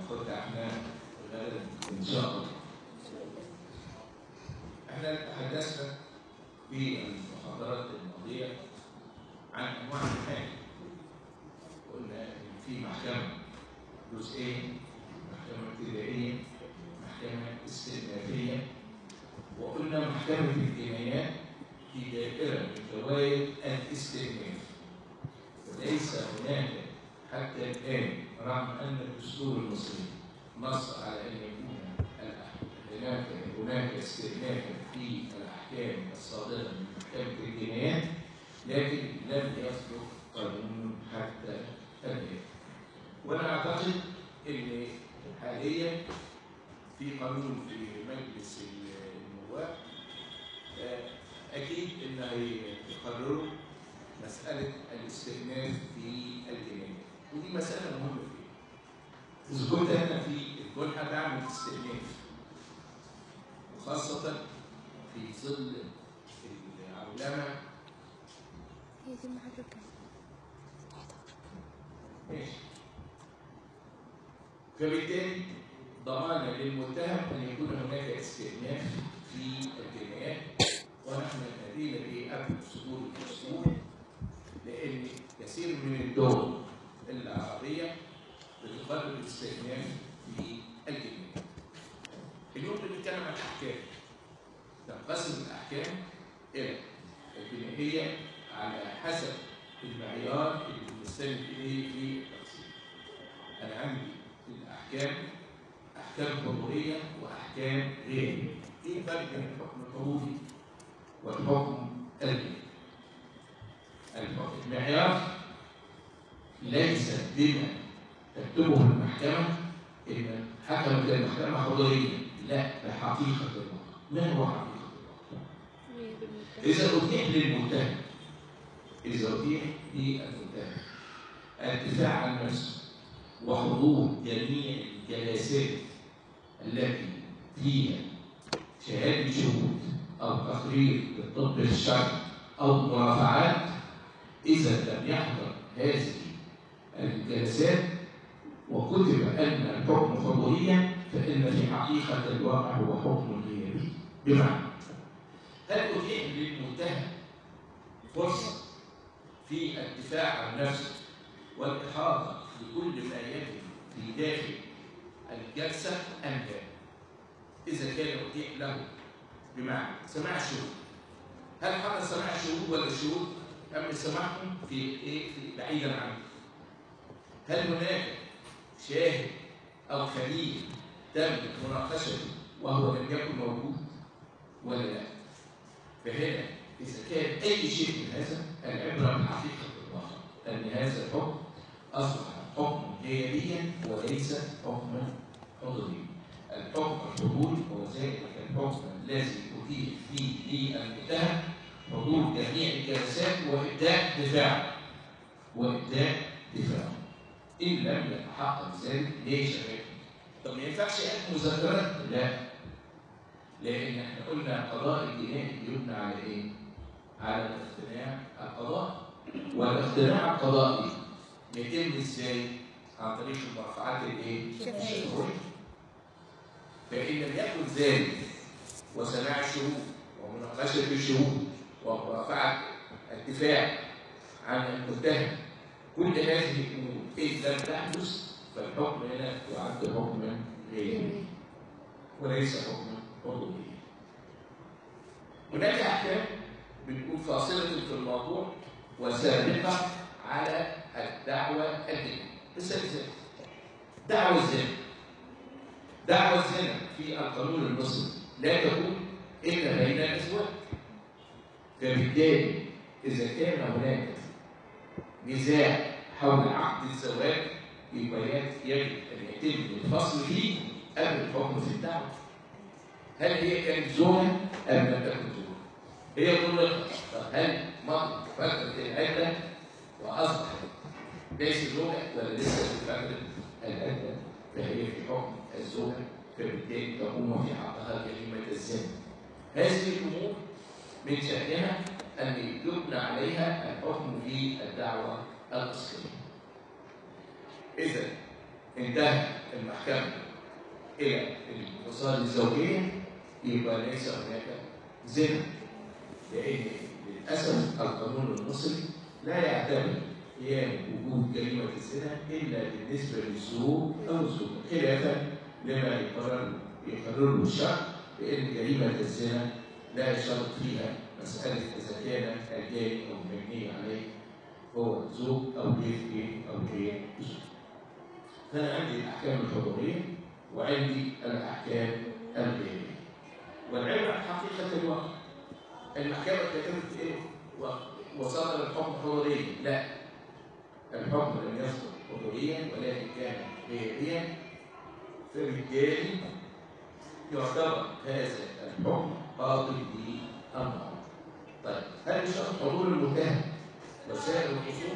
ناخدها احنا غدا ان شاء الله. احنا تحدثنا في المحاضرات الماضيه عن انواع المحاكم. قلنا ان في محكمه جزئيه، محكمه ابتدائيه، محكمه استئنافيه، وقلنا محكمه الجنايات في دائره من دوائر الاستئناف. وليس هناك حتى الآن رغم أن الدستور المصري نص على أن يكون هناك هناك استئناف في الأحكام الصادرة من محكمة الجنايات لكن لم يصدر قانون حتى الآن. وأنا أعتقد أن حاليا في قانون في مجلس النواب أكيد أن هيقرروا مسألة الاستئناف في الجنايات ودي مسألة مهمة فيها إذا كنت أنا في الجنحة بعمل استئناف وخاصة في ظل العولمة هي دي المحاضرة كام؟ ماشي فبالتالي ضمانا للمتهم أن يكون هناك استئناف في الجنايات ونحن نادينا به قبل صدور الدستور لأن كثير من الدول العربية بتقرر الاستئناف في الجنايات. اليوم بنتكلم عن الأحكام. تنقسم الأحكام إلى الجنائية على حسب المعيار اللي بنستند إليه في التقسيم. أنا عندي الأحكام أحكام حضورية وأحكام غيرية. إيه الفرق بين الحكم الحضوري والحكم الغيري؟ المعيار ليس بما تكتبه المحكمة إن حكمت المحكمة حضوريا لا بحقيقة الواقع ما هو حقيقة الواقع؟ إذا أتيح للمتهم إذا أتيح للمتهم الدفاع عن نفسه وحضور جميع الجلسات التي فيها شهادة شهود أو تقرير للطب الشرعي أو مرافعات إذا لم يحضر هذه الجلسات وكتب أن الحكم حضوريا فإن في حقيقة الواقع هو حكم غيابي بمعنى هل أتيح للمتهم فرصة في الدفاع عن نفسه والإحاطة بكل ما يجري في داخل الجلسة أم لا؟ إذا كان أتيح له بمعنى سماع الشهود هل حدث سماع الشهود ولا الشهود أم سماعهم في إيه في بعيدا عنه؟ هل هناك شاهد أو خليل تم مناقشته وهو لم يكن موجود ولا لا؟ فهنا إذا كان أي شيء من هذا العبرة بحقيقة الواقع أن هذا الحكم أصبح حكما غيابيا وليس حكما حضوريا. الحكم الحضوري هو ذلك الحكم الذي أتيح فيه للمتهم حضور جميع الجلسات وإبداء دفاع وإبداء دفاع إن لم يتحقق ذلك ليه شباب؟ طب ما ينفعش أكل مذكرات؟ لا لأن احنا قلنا القضاء الجنائي يبنى على إيه؟ على الاقتناع القضائي والاقتناع القضائي يتم ازاي؟ عن طريق المرفعات الايه؟ الشفوية فإن لم يكن ذلك وسماع الشهود ومناقشة الشهود ومرافعة الدفاع عن المتهم كل هذه الأمور إن لم تحدث فالحكم هنا يعد حكما غيري وليس حكما حضوريا. هناك أحكام بتكون فاصلة في الموضوع وسابقة على الدعوة الدينية. مثال ذلك دعوة الزنا دعوة الزنا في القانون المصري لا تكون إلا بين الأزواج فبالتالي إذا كان هناك نزاع حول عقد الزواج يبقى يجب أن يتم الفصل فيه قبل الحكم في الدعوة. هل هي كانت زوجة أم لم تكن زوجة؟ هي طلقت، طب هل مضت فترة العدة وأصبحت ليس زوجة ولا لسه في فترة العدة؟ فهي في حكم الزوجة فبالتالي تقوم في حقها جريمة الزنا. هذه الأمور من شأنها أن يبنى عليها الحكم في الدعوة الأصلية. إذا انتهى المحكمة إلى الانفصال الزوجية يبقى ليس هناك زنا لأن للأسف القانون المصري لا يعتبر قيام وجود جريمة الزنا إلا بالنسبة للزوج أو الزوجة خلافا لما يقرر يقرره الشرع بأن جريمة الزنا لا يشترط فيها مسألة إذا كان الجاني أو المجني عليه هو زوج أو غير إيه أو غير زوج. فأنا عندي الأحكام الحضورية وعندي الأحكام الغيرية. والعلم عن حقيقة الواقع. المحكمة كتبت إيه؟ و- وصدر الحكم حضوريا، لا. الحكم لم يصدر حضوريا ولكن كان غيريا فبالتالي يعتبر هذا الحكم قاضي بالأمر. طيب هل يشترط حضور المتهم وسائر الخصوم؟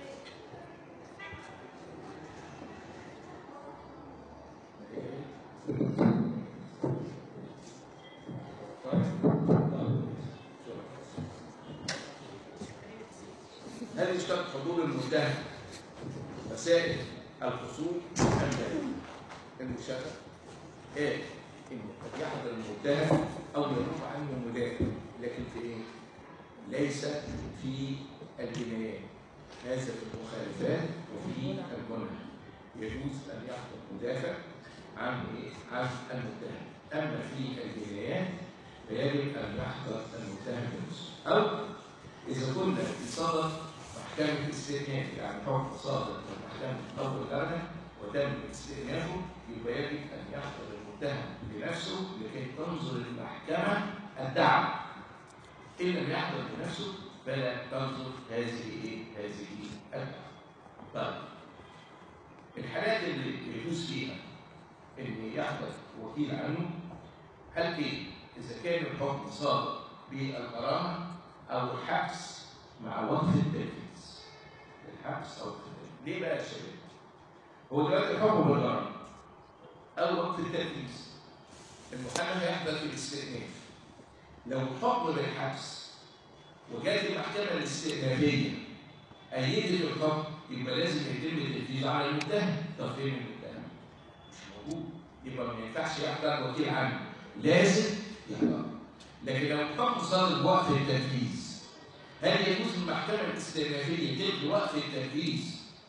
هل يشترط حضور المتهم وسائر الخصوم ام لا؟ المشرع قال ان قد يحضر المتهم او يروح عنه مدافع لكن في ايه؟ ليس في الجنايات هذا في المخالفات وفي المنع يجوز ان يحضر مدافع عن ايه؟ عن المتهم اما في الجنايات فيجب ان يحضر المتهم بنفسه او اذا كنا في صدد محكمه استئناف يعني حكم صادر من محكمه اول درجه وتم استئنافه يبقى يجب ان يحضر المتهم بنفسه لكي تنظر المحكمه الدعوه ان لم يحضر بنفسه فلا تنظر هذه ايه؟ هذه الدعوه. طيب الحالات اللي يجوز فيها ان يحضر وكيل عنه حالتين اذا كان الحكم صادر بالغرامه او الحبس مع وقف التنفيذ الحبس او وقف التنفيذ ليه بقى يا شباب؟ هو دلوقتي الحكم بالغرامه او وقف التنفيذ المحامي هيحضر في الاستئناف لو الحكم بالحبس وجات المحكمه الاستئنافيه ايدت الحكم يبقى لازم يتم التنفيذ على المتهم طب فين المتهم؟ مش موجود يبقى ما ينفعش يحضر وكيل عنه لازم يحضر لكن لو الحكم صادر بوقف التنفيذ هل يجوز المحكمه الاستئنافيه تلغي وقف التنفيذ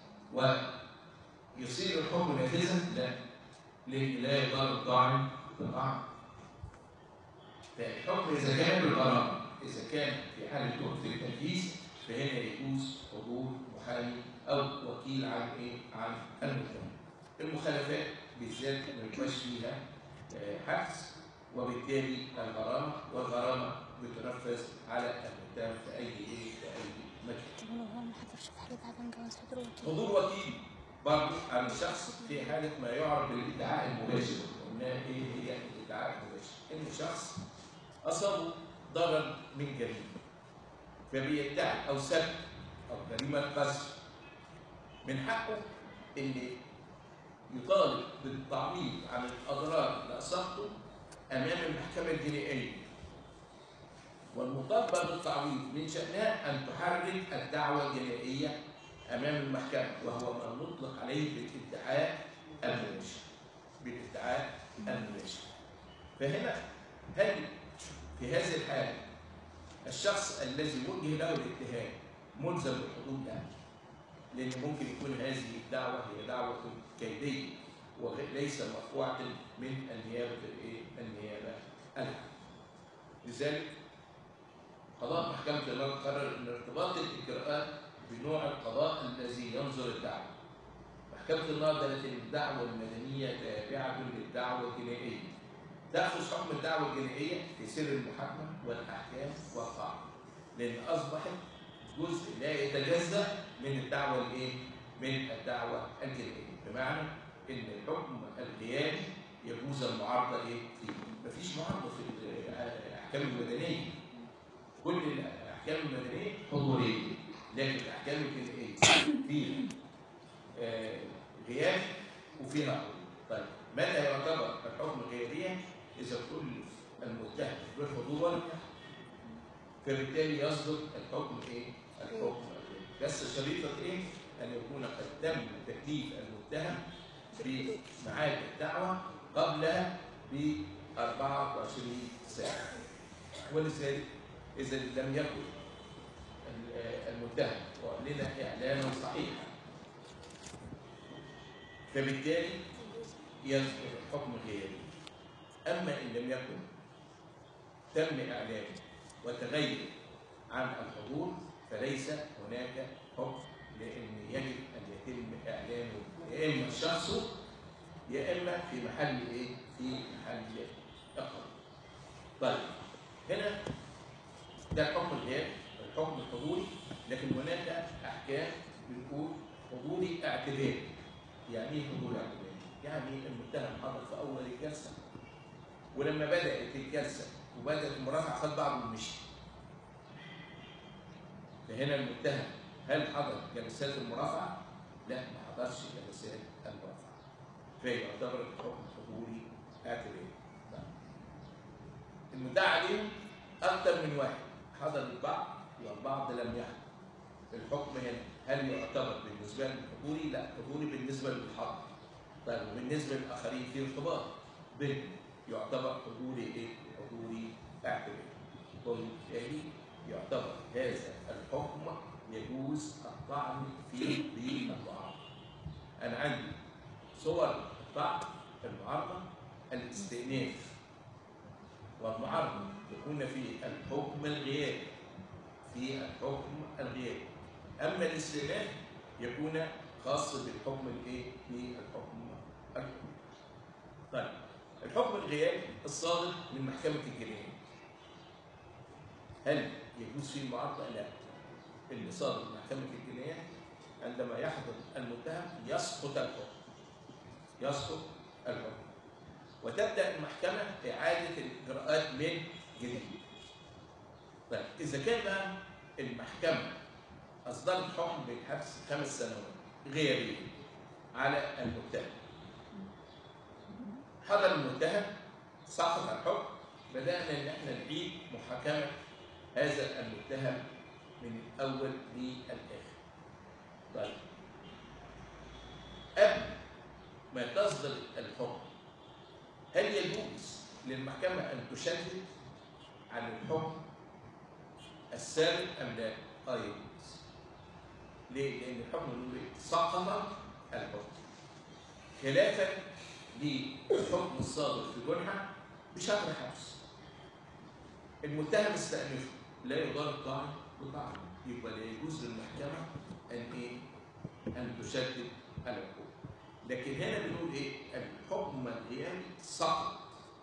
ويصير الحكم نافذا؟ لا ليه؟ لا يضار الطاعن بالطاعن فالحكم اذا كان بالغرامه اذا كان في حاله وقف التنفيذ فهنا يجوز حضور محامي او وكيل عن ايه؟ عن المتهم. المخالفات بالذات ما يبقاش فيها آه، حبس وبالتالي الغرامه والغرامه بتنفذ على المتهم في اي ايه؟ في اي مكان. ولو هو ما حضرش في حالة عدم جواز حضور وكيل حضور وكيل برضه عن شخص في حاله ما يعرف بالادعاء المباشر قلنا ايه هي الادعاء المباشر؟ ان شخص اصابه ضرر من جريمه فبيدعي او سب او جريمه قذف من حقه ان يطالب بالتعويض عن الاضرار اللي اصابته امام المحكمه الجنائيه والمطالبه بالتعويض من شانها ان تحرك الدعوه الجنائيه امام المحكمه وهو ما نطلق عليه بالادعاء المباشر بالادعاء المباشر فهنا هل في هذه الحاله الشخص الذي وجه له الاتهام ملزم بالحضور لا لان ممكن يكون هذه الدعوه هي دعوه كيديه وليس مرفوعه من النيابه الايه؟ النيابه العامه. لذلك قضاء محكمه الامام قرر ان ارتباط الاجراءات بنوع القضاء الذي ينظر الدعوه. محكمه النهار قالت ان الدعوه المدنيه تابعه للدعوه الجنائيه. تاخذ حكم الدعوه الجنائيه في سر المحاكمه والاحكام والقاعده. لان اصبحت جزء لا يتجزا من الدعوه الايه؟ من الدعوه الجنائيه، بمعنى ان الحكم الغيابي يجوز المعارضه ايه؟ فيه. مفيش معارضه في الاحكام المدنيه. كل الاحكام المدنيه حضوريه، لكن الاحكام الجنائيه فيها آه، غياب وفيها حضور. طيب متى يعتبر الحكم غيابيا؟ اذا كل المتهم بالحضور فبالتالي يصدر الحكم ايه؟ الحكم الغيابي. بس شريطه ايه؟ ان يكون قد تم تكليف المتهم في ميعاد الدعوة قبلها ب 24 ساعة ولذلك إذا لم يكن ال- المتهم وأعلن إعلانا صحيحا فبالتالي يصدر الحكم غيابي أما إن لم يكن تم إعلانه وتغير عن الحضور فليس هناك حكم لأن يجب أن يتم إعلانه يا إما شخصه يا إما في محل إيه؟ في محل إقامة. طيب هنا ده الحكم الغياب الحكم الحضوري لكن هناك أحكام بنقول حضوري اعتباري يعني إيه حضوري اعتباري؟ يعني المتهم حضر في أول الجلسة ولما بدأت الجلسة وبدأت المرافعة خد بعضه ومشي فهنا المتهم هل حضر جلسات المرافعة؟ لا ما حضرش جلسات المرافعة فيعتبر الحكم حضوري اعتباري طيب. المدعى عليهم أكثر من واحد حضر البعض والبعض لم يحضر الحكم هنا هل يعتبر بالنسبة لهم حضوري؟ لا حضوري بالنسبة للحاضر طيب وبالنسبة للآخرين في ارتباط بين يعتبر حضوري ايه؟ حضوري اعتباري وبالتالي يعتبر هذا الحكم يجوز الطعن فيه بالمعارضة. أنا عندي صور الطعن المعارضة الاستئناف والمعارضة يكون في الحكم الغيابي في الحكم الغيابي أما الاستئناف يكون خاص بالحكم الايه؟ بالحكم الغيابي. طيب الحكم الغيابي الصادر من محكمة الجناية هل يجوز فيه المعارضة؟ لا. اللي صادر من محكمة الجناية عندما يحضر المتهم يسقط الحكم. يسقط الحكم. وتبدأ المحكمة إعادة الإجراءات من جديد. طيب إذا كان بقى المحكمة أصدرت حكم بالحبس خمس سنوات غيابية على المتهم. حضر المتهم سقط الحكم بدأنا إن إحنا نعيد محاكمة هذا المتهم من الأول للآخر. طيب قبل ما تصدر الحكم هل يجوز للمحكمة أن تشدد على الحكم السابق أم لا؟ آه يجوز. ليه؟ لأن الحكم بيقول إيه؟ سقط الحكم. خلافا للحكم الصادر في جنحة بشهر حبس. المتهم استأنفه لا يضار الطاعن بطعن يبقى لا يجوز للمحكمة أن إيه؟ أن تشدد العقوبة. لكن هنا بنقول إيه؟ الحكم الغيابي سقط.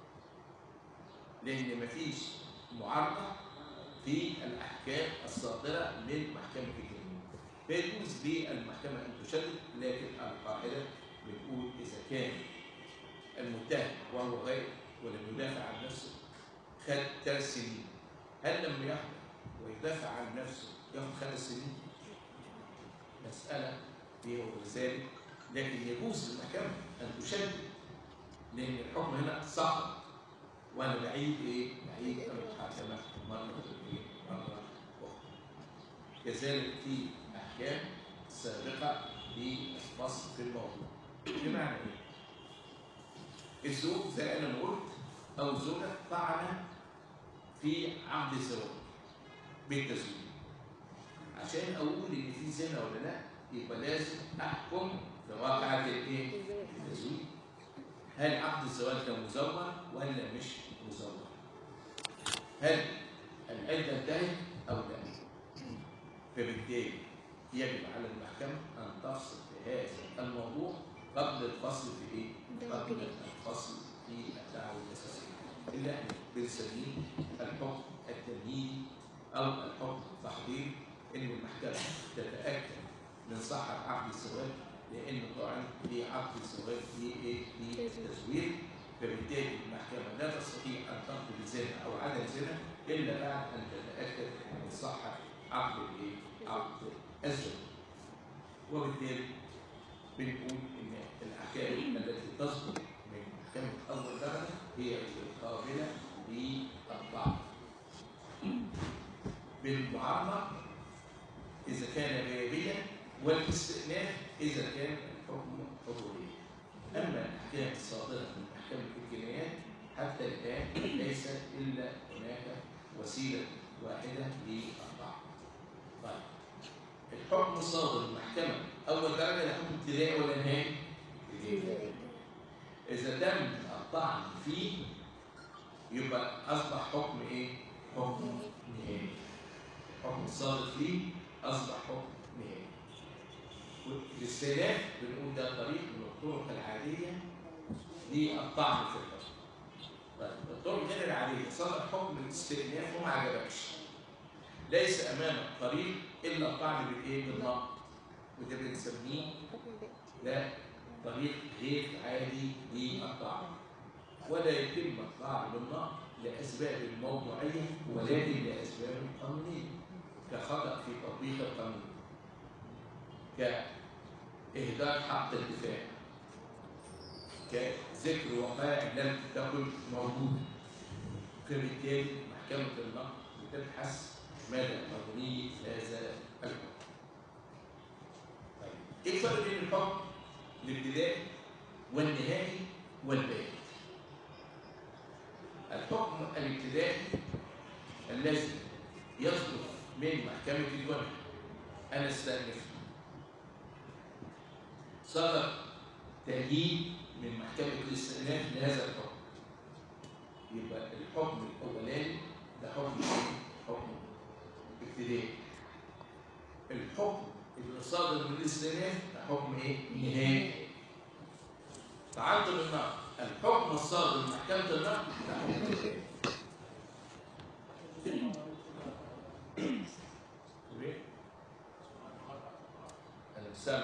لأن مفيش معارضة في الأحكام الصادرة من محكمة الجنين. فيجوز للمحكمة أن تشدد لكن القاعدة بتقول إذا كان المتهم وهو غير ولم يدافع عن نفسه خد ثلاث سنين هل لما يحضر ويدافع عن نفسه ياخد خمس سنين؟ مسألة هي وذلك لكن يجوز للمحكمة أن تشدد لأن الحكم هنا سقط وأنا بعيد إيه؟ بعيد المحاكمة مرة إيه؟ مرة أخرى. كذلك في أحكام سابقة للفصل في الموضوع. بمعنى إيه؟ الزوج زي أنا ما قلت أو الزوجة طعن في عقد الزواج بالتزويج. عشان أقول إن في زنا ولا لا يبقى لازم أحكم في واقعة الإيه؟ التزويج. هل عقد الزواج كان مزور ولا مش مزور؟ هل العدة انتهت أو لا؟ فبالتالي يجب على المحكمة أن تفصل في هذا الموضوع قبل الفصل في إيه؟ قبل الفصل في الدعوة الأساسية اللي احنا بنسميه الحكم التمهيدي أو الحكم التحضيري إن المحكمة تتأكد من صحة عقد الزواج لأن طبعا في عقد الزواج في إيه؟ في تزوير فبالتالي المحكمة لا تستطيع أن تقضي بزنا أو عدم زنا إلا بعد أن تتأكد من صحة عقد الإيه؟ عقد الزواج. وبالتالي بنقول إن الأحكام التي تصدر من محكمة أول درجة هي القابلة للطعن. بالمعارضة إذا كان غيابيا والاستئناف إذا كان الحكم حضوريا. أما الأحكام الصادرة من محكمة الجنايات حتى الآن ليس إلا هناك وسيلة واحدة للطعن. طيب الحكم الصادر من المحكمة أول درجة ده حكم ابتدائي ولا نهائي؟ ابتدائي. إذا تم الطعن فيه يبقى أصبح حكم إيه؟ حكم نهائي. الحكم الصادر فيه أصبح حكم نهائي. والاستئناف بنقول ده طريق من الطرق العادية للطعن في الحكم. طيب الطرق غير العادية صدر حكم الاستئناف وما عجبكش. ليس أمامك طريق إلا الطعن بالإيه؟ بالنقد. وده بنسميه ده طريق غير عادي للطعن. ولا يتم الطعن بالنقد لأسباب موضوعية ولكن لأسباب قانونية كخطأ في تطبيق القانون كإهدار حق الدفاع كذكر وقائع لم تكن موجودة فبالتالي محكمة النقد بتبحث مدى قانونية هذا الحكم طيب ايه الفرق بين الحكم الابتدائي والنهائي والباقي الحكم الابتدائي الذي يصدر من محكمة الجنح أنا استأنف صدر تأييد من محكمة الاستئناف لهذا الحكم يبقى الحكم الأولاني ده حكم إيه؟ حكم ابتدائي الحكم اللي صادر من الاستئناف ده حكم ايه؟ نهائي تعدل النقد الحكم الصادر من محكمة النقد ده حكم نهائي إيه؟ أنا مش سامع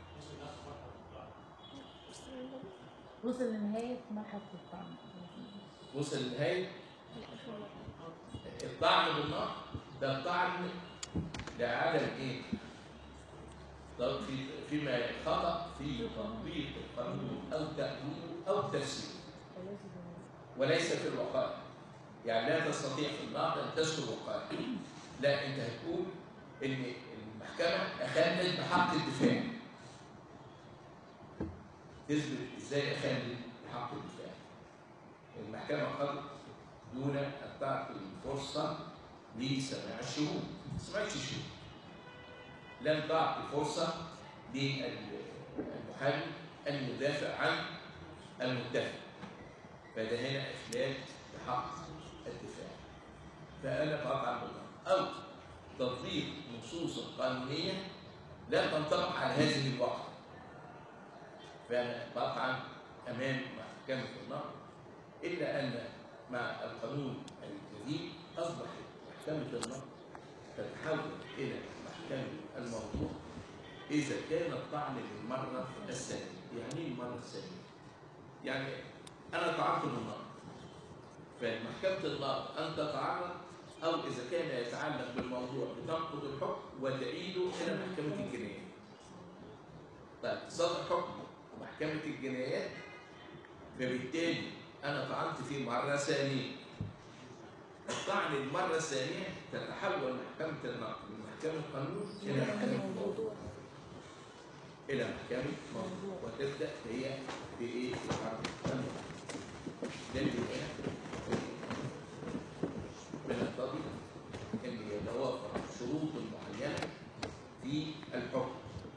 وصل لنهاية مرحلة الطعن وصل لنهاية الطعن بالنار ده الطعن لعدم ايه؟ طب في فيما خطأ في تطبيق القانون او تأويله او تفسيره وليس في الوقائع يعني لا تستطيع في النقد ان تذكر وقائع لا انت هتقول ان المحكمه اخلت بحق الدفاع تثبت ازاي اخلت بحق الدفاع المحكمه قد دون ان تعطي فرصه لسماع الشهود ما سمعتش الشهود لم تعطي فرصه للمحامي ان يدافع عن المتهم فده هنا إخلال بحق الدفاع فأنا قاطع بالنار أو تطبيق نصوص قانونية لا تنطبق على هذه الواقع فأنا قاطعا أمام محكمة النقد إلا أن مع القانون الجديد أصبحت محكمة النقد تتحول إلى محكمة الموضوع إذا كان الطعن للمرة الثانية يعني إيه المرة الثانية؟ يعني أنا طعنت بالنار فمحكمة النار أن تتعرض أو إذا كان يتعلق بالموضوع بتنقض الحكم وتعيده إلى محكمة الجنايات. طيب صدر حكم محكمة الجنايات فبالتالي أنا طعنت فيه مرة ثانية. الطعن المرة الثانية تتحول محكمة النقد من محكمة قانون إلى محكمة موضوع. إلى محكمة موضوع وتبدأ هي بإيه؟ في حرب النقد. ده اللي هنا بنقتضي ان يتوافر شروط معينه في الحكم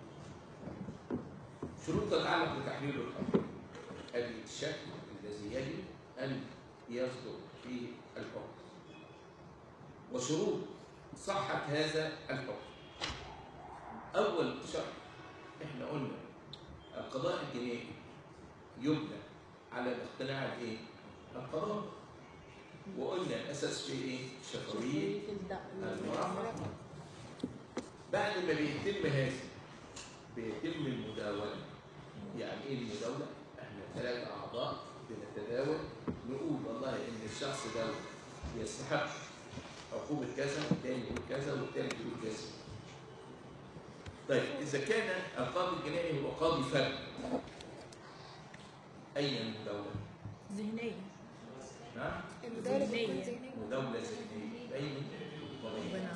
شروط تتعلق بتحليل الحكم ادي الشكل الذي يجب ان يصدر فيه الحكم وشروط صحه هذا الحكم اول شرط احنا قلنا القضاء الجنائي يبنى على الاقتناع بايه؟ القضاء وقلنا الاساس في ايه؟ شفويه المرافقه بعد ما بيتم هذا بيتم المداوله يعني ايه المداوله؟ احنا ثلاث اعضاء بنتداول نقول والله ان الشخص ده يستحق عقوبه كذا والتاني يقول كذا والتالت يقول كذا طيب اذا كان القاضي الجنائي هو قاضي فرد أين المداولة؟ ذهنية نعم؟ المداولة بتكون ذهنية. ذهنية مداولة ذهنية بين قضيين ربنا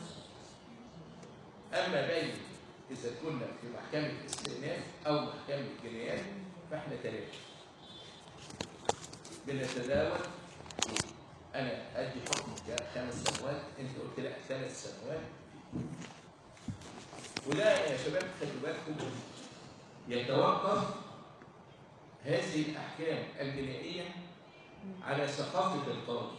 أما بين إذا كنا في محكمة استئناف أو محكمة جنايات فاحنا ثلاثة بنتداول انا ادي حكم خمس سنوات انت قلت لا ثلاث سنوات ولا يا شباب خلوا بالكم يتوقف هذه الاحكام الجنائيه على ثقافه القاضي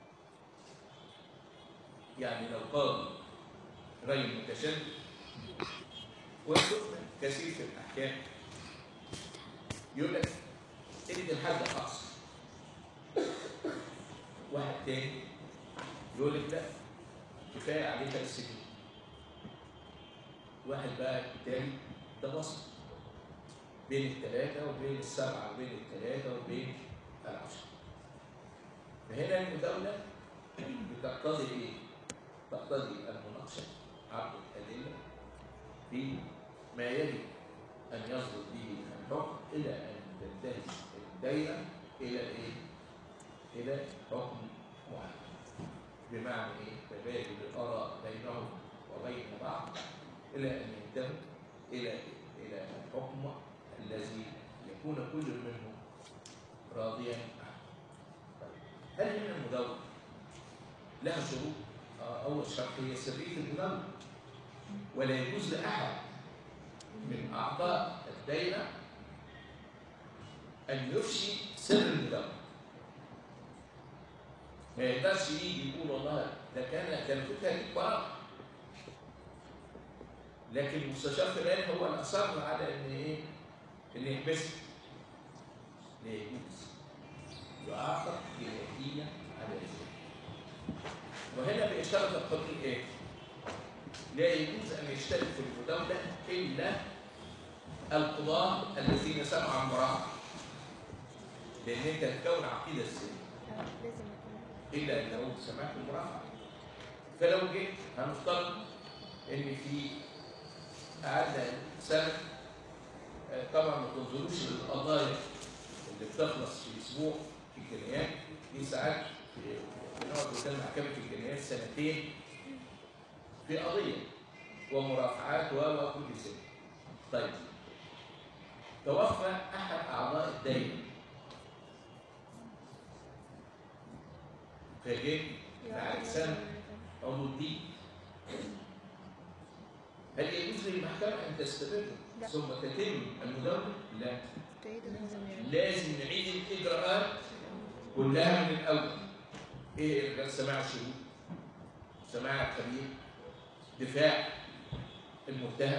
يعني لو قاضي رجل متشدد وشفنا كثير في الاحكام يقول لك ادي الحد اقصى واحد تاني يقول لك لا كفايه عليه ثلاث سنين واحد بقى تاني ده وسط بين الثلاثه وبين السبعه وبين الثلاثه وبين العشره فهنا المداوله بتقتضي ايه؟ تقتضي المناقشه عقد الادله في ما يجب ان يصدر به الحكم الى ان تنتهي الدائره الى ايه؟ الى حكم معين بمعنى ايه؟ تبادل الاراء بينهم وبين بعض الى ان ينتهوا الى الى الحكم الذي يكون كل منهم راضيا عنه. طيب، هل هنا المداوله لها شروط؟ آه، اول شرط هي سريه المداوله ولا يجوز لاحد من اعضاء الدائره ان يفشي سر المداوله ما يقدرش يجي يقول والله ده كان كان فكره كبار لكن المستشار فلان هو اللي اصر على ان ايه؟ ان يحبسه لا يجوز يعاقب جنائيا على ذلك وهنا بيشترط القانون ايه؟ لا يجوز ان يشترك في المداوله الا القضاة الذين سمعوا المراقبه لان انت تكون عقيده ازاي؟ لازم يكون الا لو سمعت المرافعه فلو جيت هنفترض ان في قعدنا سنه آه، طبعا ما تنظروش للقضايا اللي بتخلص في اسبوع في الجنايات في ساعات في- بنقعد قدام محكمه الجنايات سنتين في قضيه ومرافعات و و كل شيء طيب توفى احد اعضاء الدايره فجيت بعد سنه عضو الدين هل يجوز للمحكمة أن تستمر لا. ثم تتم المداولة؟ لا تعيد النظام لازم نعيد الإجراءات كلها من الأول إيه إجراءات سماع الشهود سماع الخبير دفاع المتهم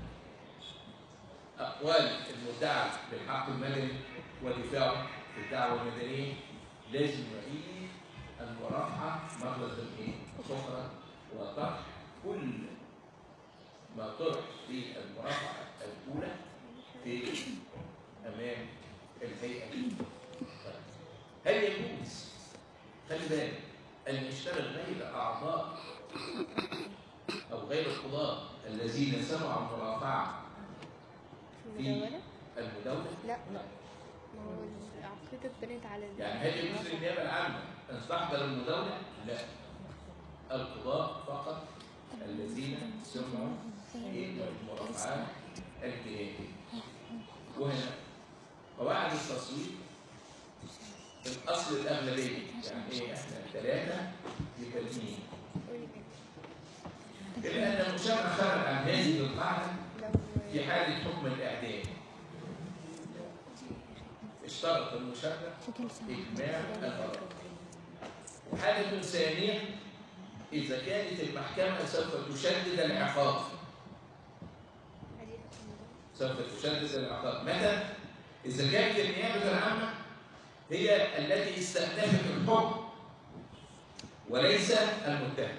أقوال المدعى بالحق المدني ودفاعه في الدعوة المدنية لازم نعيد المرافعة مرة إيه؟ أخرى وطرح كل ما طرح في المرافعة الأولى في أمام الهيئة طيب. هل يجوز خلي بالك أن يشتغل غير أعضاء أو غير القضاة الذين سمعوا المرافعة في المداولة؟ المداولة؟ لا ما هو العقيدة اتبنت على ال- يعني هل يجوز للنيابة العامة أن تحضر المداولة؟ لا القضاة فقط الذين سمعوا في المرافعات الجنائية وهنا قواعد التصويت الأصل الأغلبية يعني إيه إحنا ثلاثة يبقى اثنين قولي كده. إلا أن المجتمع خرج عن هذه القاعدة لو في حالة حكم الإعدام اشترط المشرع إجماع الآراء حالة ثانية إذا كانت المحكمة سوف تشدد العقاب عادي سوف تشدد العقاب متى؟ إذا كانت النيابة العامة هي التي استأنفت الحكم وليس المتهم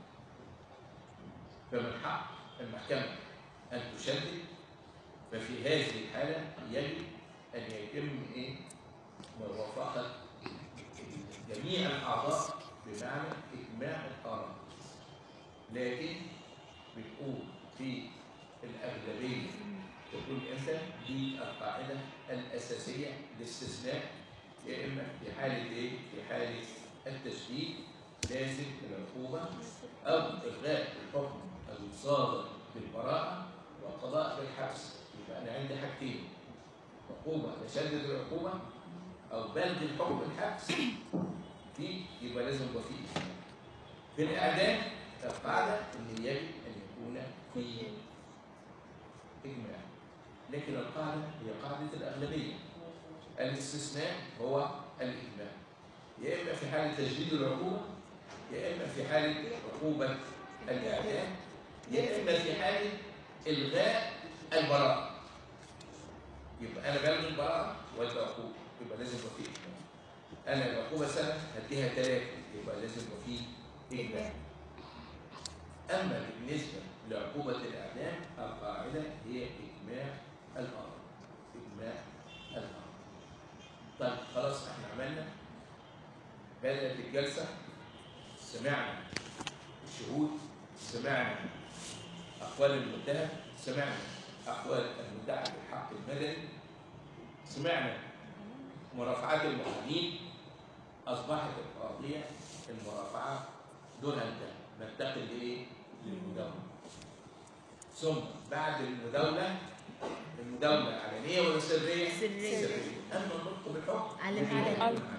فمن حق المحكمة أن تشدد ففي هذه الحالة يجب أن يتم إيه؟ موافقة جميع الأعضاء بمعنى إجماع الآراء لكن بتقول في الأغلبية تكون امتى؟ دي القاعدة الأساسية للاستثناء يا إما في حالة إيه؟ في حالة التشديد لازم العقوبة أو إلغاء الحكم الصادر بالبراءة وقضاء بالحبس يبقى أنا عندي حاجتين عقوبة تشدد العقوبة أو بلغ الحكم الحبس في يبقى لازم يبقى فيه إجماع. في الإعدام القاعدة إن يجب أن يكون فيه إجماع لكن القاعدة هي قاعدة الأغلبية الاستثناء هو الإجماع يا إما في حالة تجديد العقوبة يا إما في حالة عقوبة الإعدام يا إما في حالة إلغاء البراءة يبقى أنا بلغي البراءة وأدي عقوبة يبقى لازم يبقى فيه إجماع أنا العقوبة سنة هديها ثلاثة يبقى لازم يبقى فيه إجماع أما بالنسبة لعقوبة الإعدام القاعدة هي إجماع الأمر إجماع الأمر طيب خلاص احنا عملنا بدأت الجلسة سمعنا الشهود سمعنا أقوال المتهم سمعنا أقوال المدعي بالحق المدني سمعنا مرافعات المحامين أصبحت القضية المرافعة دون انتهى ننتقل لإيه؟ للمداولة ثم بعد المداولة المداولة علنية ولا سرية؟ سرية. أما النطق بالحكم علني. يجب أن علني. يكون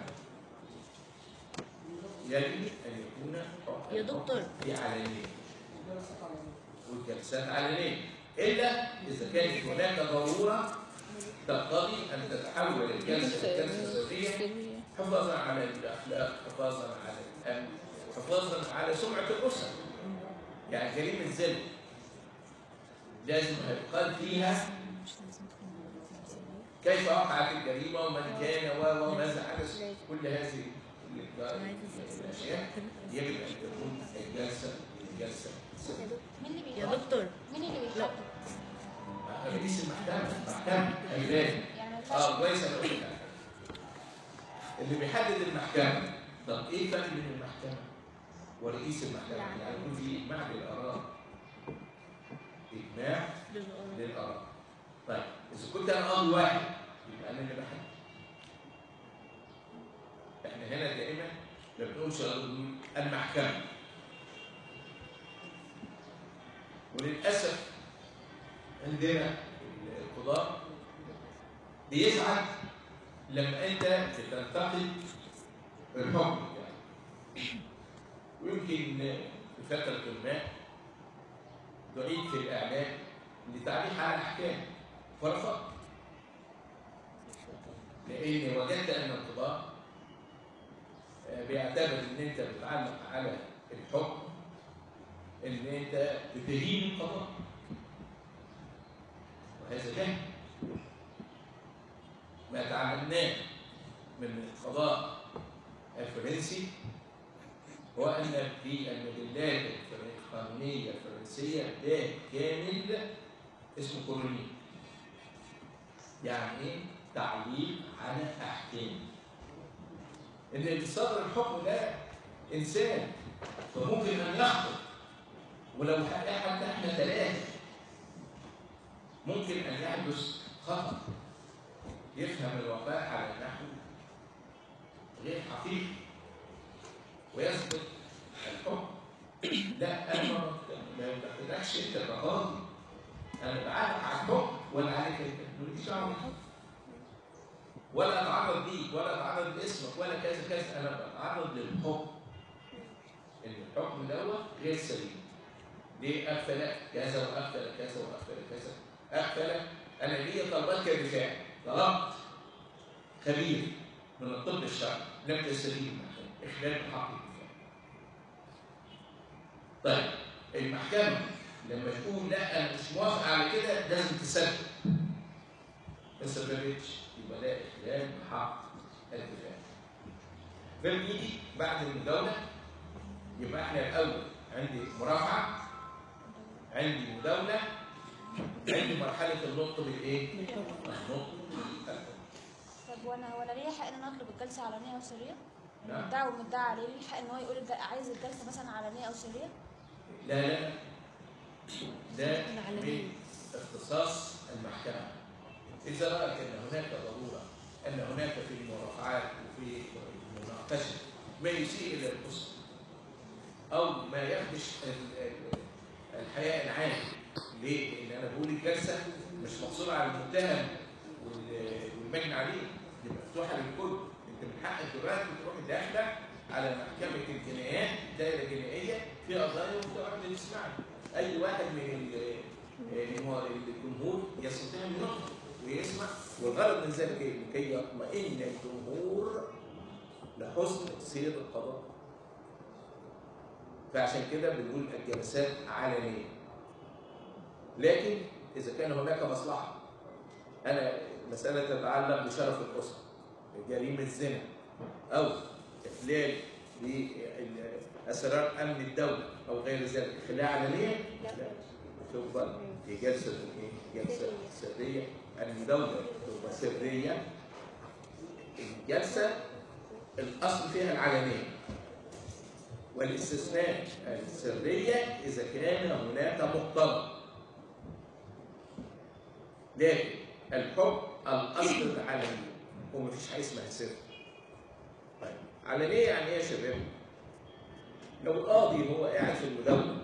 علني. يجب أن يكون حكم يا دكتور. في علنية والجلسات علنية إلا إذا كانت هناك ضرورة تقتضي أن تتحول الجلسة إلى جلسة سرية حفاظا على الاخلاق حفاظا على الامن حفاظا على سمعه الاسره يعني جريمه زنا لازم هيقال فيها كيف وقعت الجريمه ومن كان و وماذا حدث كل هذه الاشياء يجب ان تكون الجلسه الجلسه سرية. مين اللي يا بيحدد؟ دكتور مين اللي لا. بيحدد؟ رئيس المحكمه محكمه خلي بالك يعني ما ينفعش اه كويس انا قلت لك. اللي بيحدد المحكمه طب ايه الفرق بين المحكمه ورئيس المحكمه؟ يعني يكون في اجماع بالاراء اجماع للاراء طيب اذا كنت انا قاضي واحد يبقى انا اللي بحدد احنا هنا دائما ما بنقولش المحكمه وللاسف عندنا القضاء بيزعل لما انت بتنتقد الحكم يعني ويمكن في فترة ما دعيت في الإعلام لتعليق على أحكام فرفضت لأني وجدت أن القضاء آه، بيعتبر إن أنت بتعلق على الحكم إن أنت بتهين القضاء وهذا جهل ما تعلمناه من القضاء الفرنسي هو ان في المجلات القانونيه الفرنسيه باب كامل اسمه كولوني يعني ايه تعليق على احكام ان اللي صدر الحكم ده انسان فممكن ان يخطئ ولو حتى احنا ثلاثه ممكن ان يحدث خطأ يفهم الوفاء على نحو غير حقيقي ويثبت الحكم لا انا ما ما بقتلكش انت كقاضي انا بعلق على الحكم ولا عليك انت ماليش دعوه بالحكم ولا اتعرض ليك ولا اتعرض لاسمك ولا كذا كذا انا بتعرض للحكم ان الحكم دوت غير سليم ليه اغفل كذا واغفل كذا واغفل كذا اغفل انا ليا طلبات كدفاع طلبت خبير من الطب الشرعي لم تستجيب المحكمه اخلال حق الدفاع طيب المحكمه لما تقول لا انا مش موافق على كده لازم تسبب ما سببتش يبقى ده اخلال حق الدفاع فبنيجي بعد المداوله يبقى احنا الاول عندي مرافعه عندي مداوله عندي مرحله النطق بالايه؟ النطق بالحكم طب وانا وانا ليا حق ان انا اطلب الجلسه علنيه او سريه؟ نعم. المدعي والمدعي عليه ليه حق ان هو يقول الج- عايز الجلسه مثلا علنيه او سريه؟ لا لا ده العالمية. من اختصاص المحكمة إذا رأت أن هناك ضرورة أن هناك في المرافعات وفي المناقشة ما يسيء إلى الأسرة أو ما يخدش ال- ال- الحياء العام ليه؟ لأن أنا بقول الجلسة مش مقصورة على المتهم وال- والمجني عليه دي مفتوحه للكل انت من حقك دلوقتي تروح داخله على محكمه الجنايات دائره جنائيه في قضايا وفي واحد يسمعها اي واحد من ال- الم- الجمهور يستطيع ان ينظر ويسمع والغرض من ذلك ايه؟ لكي يطمئن الجمهور لحسن سير القضاء فعشان كده بنقول الجلسات علنيه لكن اذا كان هناك مصلحه انا مساله تتعلق بشرف الاسره جريمه الزنا او اخلال باسرار امن الدوله او غير ذلك خلاها علنيه لا تفضل في جلسه ايه؟ جلسه سريه الدوله تبقى سريه الجلسه الاصل فيها العلنيه والاستثناء السريه اذا كان هناك مقتضى لكن الحكم الاصل العلنيه ومفيش حاجه اسمها سر طيب علنيه يعني ايه يا شباب؟ لو القاضي هو قاعد في المداوله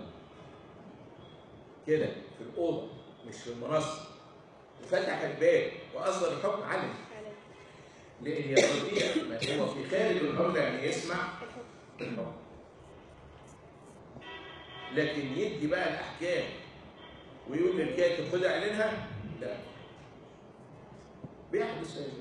كده في الاوضه مش في المنصه وفتح الباب واصدر الحكم علني على لان يستطيع ما هو في خارج الحكم يعني يسمع الحكم الحكم لكن يدي بقى الاحكام ويقول للكاتب خد اعلنها لا بيحدث هذا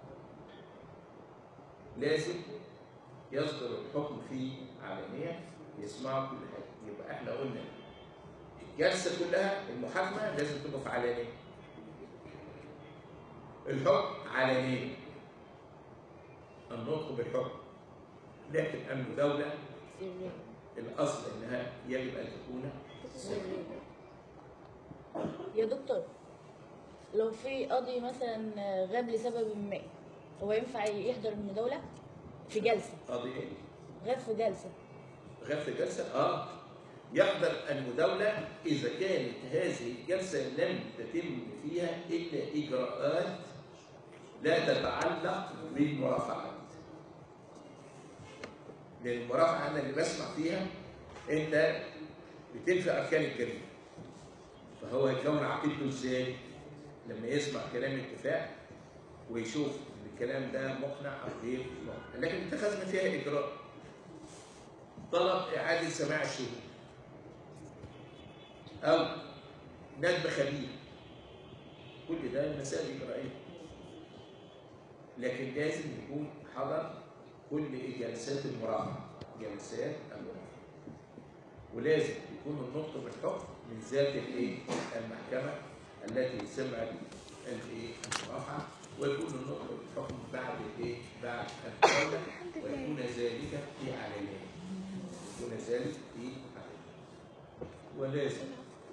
لازم يصدر الحكم فيه علانية يسمعوا كل حاجة يبقى احنا قلنا الجلسة كلها المحاكمة لازم تبقى في علانية الحكم علانية النطق بالحكم لكن أمن دولة سرية الأصل أنها يجب أن تكون سرية يا دكتور لو في قاضي مثلا غاب لسبب ما هو ينفع يحضر المداولة في جلسة قضية غاب في جلسة غير في جلسة اه يحضر المداولة إذا كانت هذه الجلسة لم تتم فيها إلا إجراءات لا تتعلق بالمرافعات لأن المرافعة أنا اللي بسمع فيها أنت بتنفي أركان الجريمة فهو يكون عقيدته إزاي؟ لما يسمع كلام اتفاق ويشوف إن الكلام ده مقنع أو غير مقنع لكن اتخذنا فيها إجراء طلب إعادة سماع الشهود أو ندب خبير كل ده مسائل إجرائية لكن لازم يكون حضر كل جلسات المرافعة جلسات المرافعة ولازم يكون النطق بالحكم من ذات الايه المحكمة التي سمعت الايه المرافعة ويكون النطق بالحكم بعد الايه بعد الدولة ويكون ذلك في علانية يكون ذلك في علانية ولازم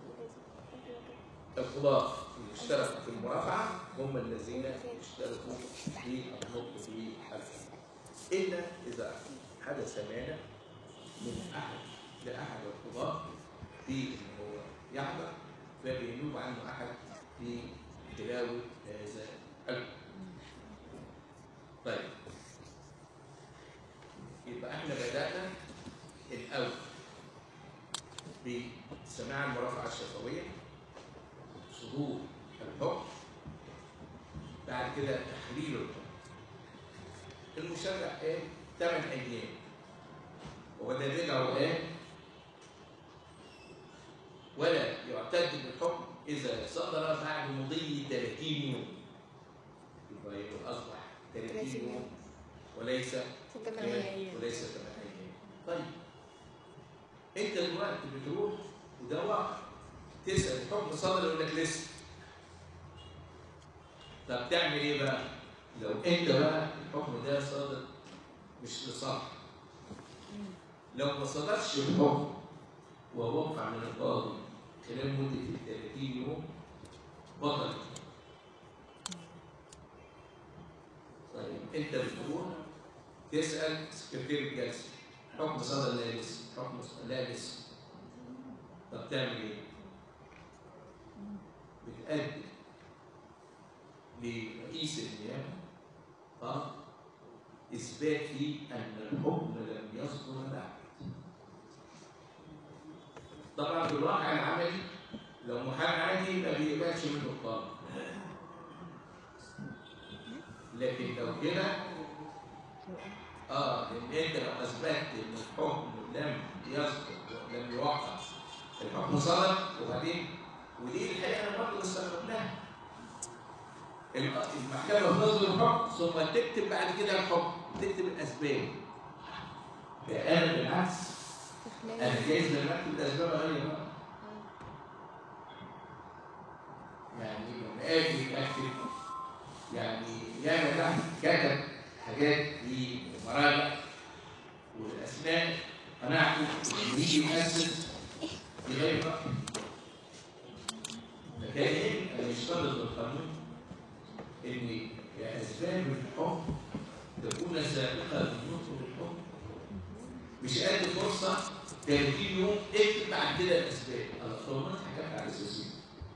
القضاة اللي اشتركوا في المرافعة هم الذين اشتركوا في النطق في الحكم إلا إذا حدث مانع من أحد لأحد القضاة في إن هو يحضر فبينوب عنه أحد في تلاوة هذا الحكم. طيب يبقى احنا بدأنا الأول بسماع المرافعة الشفوية صدور الحكم بعد كده تحليل الحكم المشرع قال ثمان أيام وده رجعوا قال ولا يعتد بالحكم إذا صدر بعد مضي 30 يوم يبقى يبقى أصبح 30 يوم وليس ستة أيام. وليس 8 أيام طيب أنت دلوقتي بتروح وده واقع تسأل الحكم صدر يقول لك لسه طب تعمل ايه بقى؟ لو انت بقى الحكم ده صادر مش لصالح لو ما صدرش الحكم ووقع من القاضي خلال مدة ال 30 يوم بطل طيب انت بتروح تسأل سكرتير الجلسة حكم صدر لا لسه حكم صدر لا لسه طب تعمل ايه؟ بتقدم لرئيس النيابة طلب إثبات فيه أن الحكم لم يصدر بعد. طبعا في الواقع العملي لو محامي عادي ما بيقبلش منه الطلب. لكن لو كده اه لان انت لو اثبتت ان الحكم لم يصدق ولم يوقع الحكم صدر وبعدين ودي الحقيقه انا برضه استغربناها المحكمه بتصدر الحكم ثم تكتب بعد كده الحكم تكتب الاسباب فانا بالعكس انا جايز لما اكتب الاسباب اغير بقى يعني لما اجي اكتب يعني ياما تحت كتب حاجات في المراجع والاسماء قناعته انه يجي يؤسس يغير رايه فكان ايه انا يشترط بالقانون ان اسباب الحكم تكون سابقه للنطق بالحكم مش قد فرصه 30 يوم اكتب بعد كده الاسباب انا طب ما انت حكمت على اساسين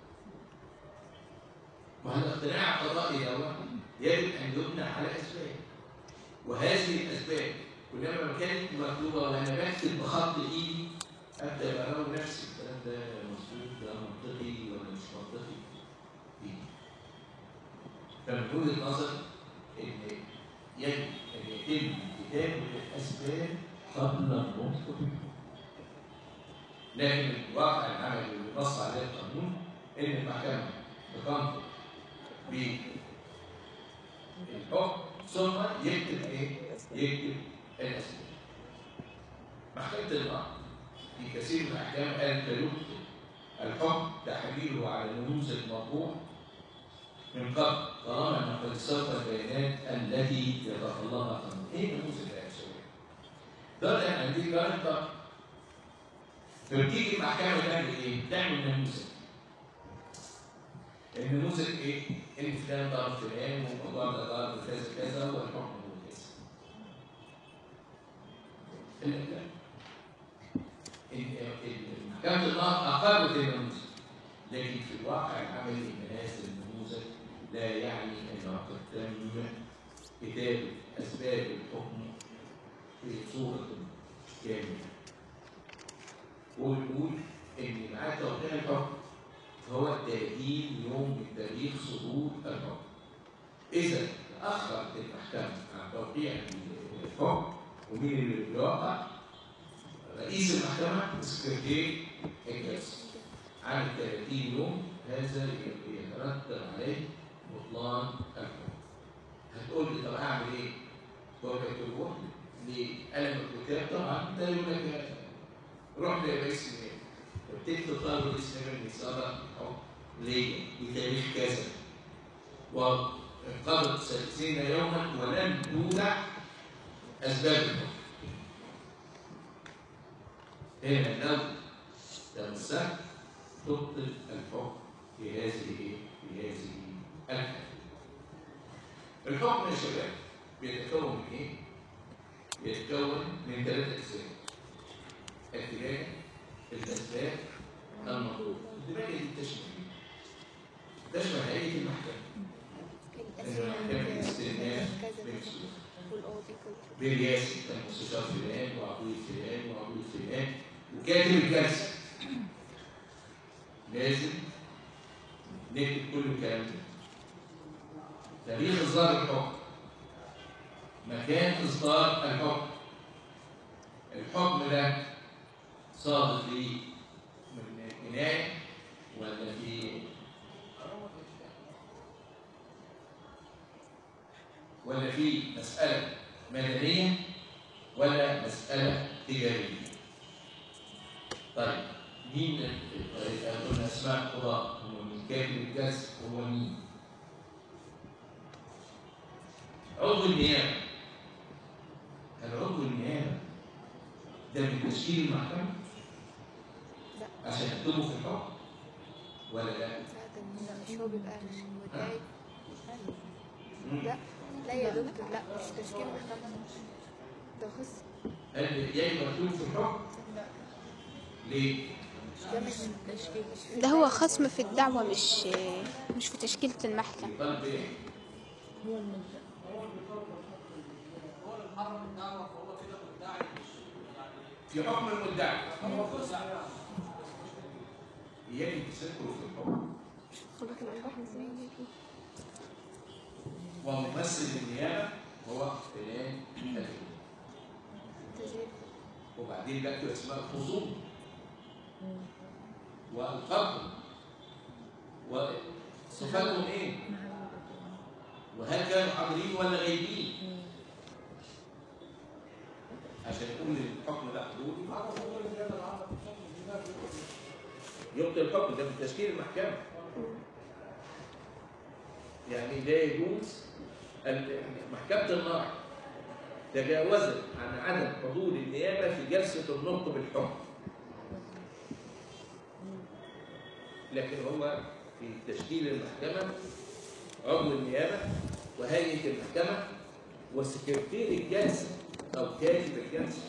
وهذا اقتناع قضائي دوت يجب ان يبنى على اسباب وهذه الاسباب كلما ما كانت مطلوبه وانا بكتب بخط ايدي ابدا براوي نفسي الكلام ده مظبوط ده منطقي ولا مش منطقي إيه؟ فمن وجهه نظر ان يجب ان يتم كتابه الاسباب قبل النطق بالحكم لكن الواقع العملي اللي نص عليه القانون ان المحكمه تنطق بالحكم ثم يكتب ايه؟ يكتب الاسباب. محكمة النقد في كثير من الاحكام قالت لا يكتب الحكم تحميله على نموذج مطبوع من قبل طالما انه قد استوفى البيانات التي يتطلبها القانون. ايه النموذج ده يا شباب؟ ده انا عندي جريمه فبتيجي المحكمه تعمل ايه؟ تعمل نموذج النموذج ايه؟ ان فلان ضرب فلان والموضوع ده ضرب كذا كذا والحكم هو كذا. ال- ال- ال- محكمة النقد أقرت النموذج لكن في الواقع العملي إن هذا النموذج لا يعني أنه قد تم كتابة أسباب الحكم في صورة كاملة ونقول إن مع توقيع الحكم هو 30 يوم من تاريخ صدور الحكم. إذا تأخرت المحكمة عن توقيع الحكم ومين اللي بيوقع؟ رئيس المحكمة سكرتير الجلسة. عن 30 يوم هذا يترتب عليه بطلان الحكم. هتقول لي طب أعمل إيه؟ هو مكتوب لقلم الكتاب طبعا ده يقول لك روح لرئيس النيابة. وبتكتب طالب الاسم من صدر الحكم ليه؟ بتاريخ كذا وانقضت ستين يوما ولم تودع اسباب الحكم هنا لو تمسكت تبطل الحكم في هذه في هذه الحالة الحكم يا شباب بيتكون من ايه؟ بيتكون من ثلاثة أجزاء الدراية الأسباب المطلوب الدراية دي تشمل إيه؟ تشمل هيئة المحكمة المحكمة الاستئناف بالمسؤول والقاضي كله برئاسة المستشار فلان وعضوية فلان وعضوية فلان وكاتب الجلسة لازم نكتب كل الكلام ده تاريخ إصدار الحكم مكان إصدار الحكم الحكم ده صادر في من جناية ولا في ولا في مسألة مدنية ولا مسألة تجارية طيب مين ال- قلنا أسماء القضاء هو مين كاتب الجلسة هو مين عضو النيابة هل عضو النيابة ده من تشكيل المحكمة؟ لا. عشان يكتبوا في الحكم ولا لا؟ لا ده مش هو بيبقى متضايق لا لا يا دكتور لا مش تشكيل محكمة ده خص هل يجب مكتوب في الحكم؟ ليه؟ ده مش تشكيل ده هو خصم في الدعوة مش مش في تشكيلة المحكمة يطالب ايه؟ هو المنطق في حكم المدعي يجب تذكره في الحكم خلاص الحكم ازاي وممثل النيابه هو فلان الفلاني تزيد وبعدين بكتب اسماء الخصوم والقبض وصفاتهم ايه وهل كانوا حاضرين ولا غايبين عشان يقول الحكم ده حدودي يبطل الحكم ده من تشكيل المحكمه يعني لا يجوز ال- محكمه النار تجاوزت عن عدم حضور النيابه في جلسه النطق بالحكم لكن هو في تشكيل المحكمه عضو النيابه وهيئه المحكمه وسكرتير الجلسه او كاتب الجلسه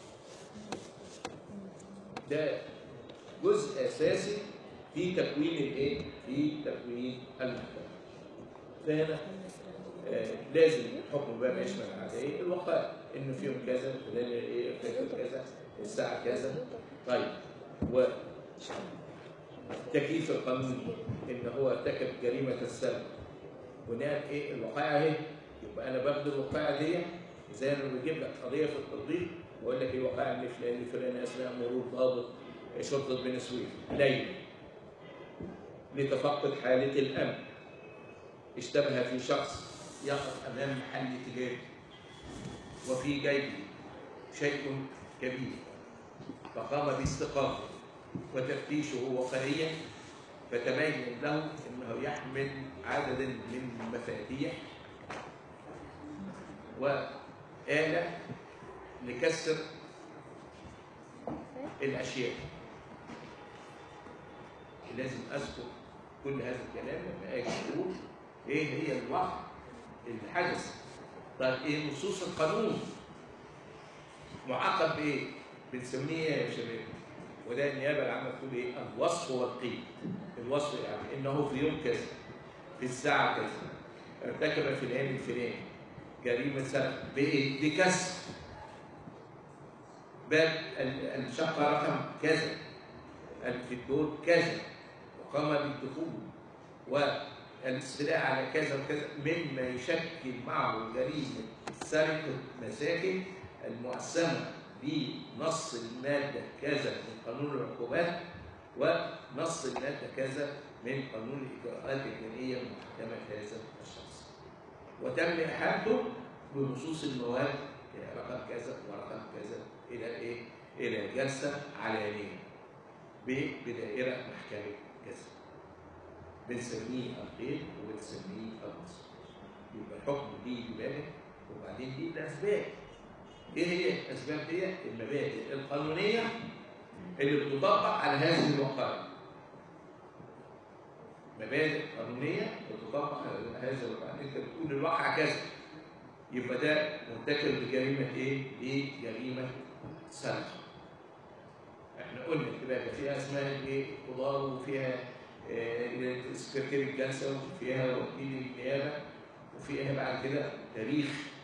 ده جزء اساسي في تكوين الايه؟ في تكوين المحكمه. فهنا آه لازم الحكم بقى يشمل على ايه؟ الوقائع انه في يوم كذا خلال ايه؟ ارتكب كذا الساعه كذا طيب و التكليف القانوني ان هو ارتكب جريمه السرقه بناء ايه الوقائع اهي يبقى انا باخد الوقائع دي زي ما بجيب لك قضيه في التطبيق واقول لك ايه وقائع ان فلان فلان اثناء مرور ضابط شرطه بني سويف ليل لتفقد حاله الامن اشتبه في شخص يقف امام محل تجاري وفي جيبه شيء كبير فقام باستقامته وتفتيشه وقائيا فتبين له انه يحمل عددا من المفاتيح وآلة لكسر الأشياء لازم أذكر كل هذا الكلام لما أجي أقول إيه هي الوقع اللي حدث طيب إيه نصوص القانون معاقب بإيه؟ بنسميه يا شباب وده النيابة العامة بتقول إيه؟ الوصف والقيد الوصف يعني إنه في يوم كذا في الساعة كذا ارتكب فلان الفلاني جريمة سرقة بإيه؟ بكسر باب ال- الشقة رقم كذا في الدور كذا وقام بالدخول والاستيلاء على كذا وكذا مما يشكل معه جريمة سرقة مساكن المقسمة بنص المادة كذا من قانون العقوبات ونص المادة كذا من قانون الإجراءات الجنائية محكمة هذا الشخص وتم إحالته بنصوص المواد رقم كذا ورقم كذا إلى إيه؟ إلى جلسة علانية ب- بدائرة محكمة كذا بنسميه القيد وبنسميه النص يبقى الحكم دي بالك وبعدين دي الأسباب إيه هي الأسباب دي؟ المبادئ القانونية اللي بتطبق على هذه الوقائع مبادئ قانونية بتطبق على هذه الوقائع أنت بتقول الواقع كذا يبقى ده مرتكب بجريمة إيه؟ بجريمة سرقة. إحنا قلنا تبقى فيها اسمها إيه؟ قضاء وفيها آه، سكرتير الجلسة وفيها وكيل النيابة وفيها بعد كده تاريخ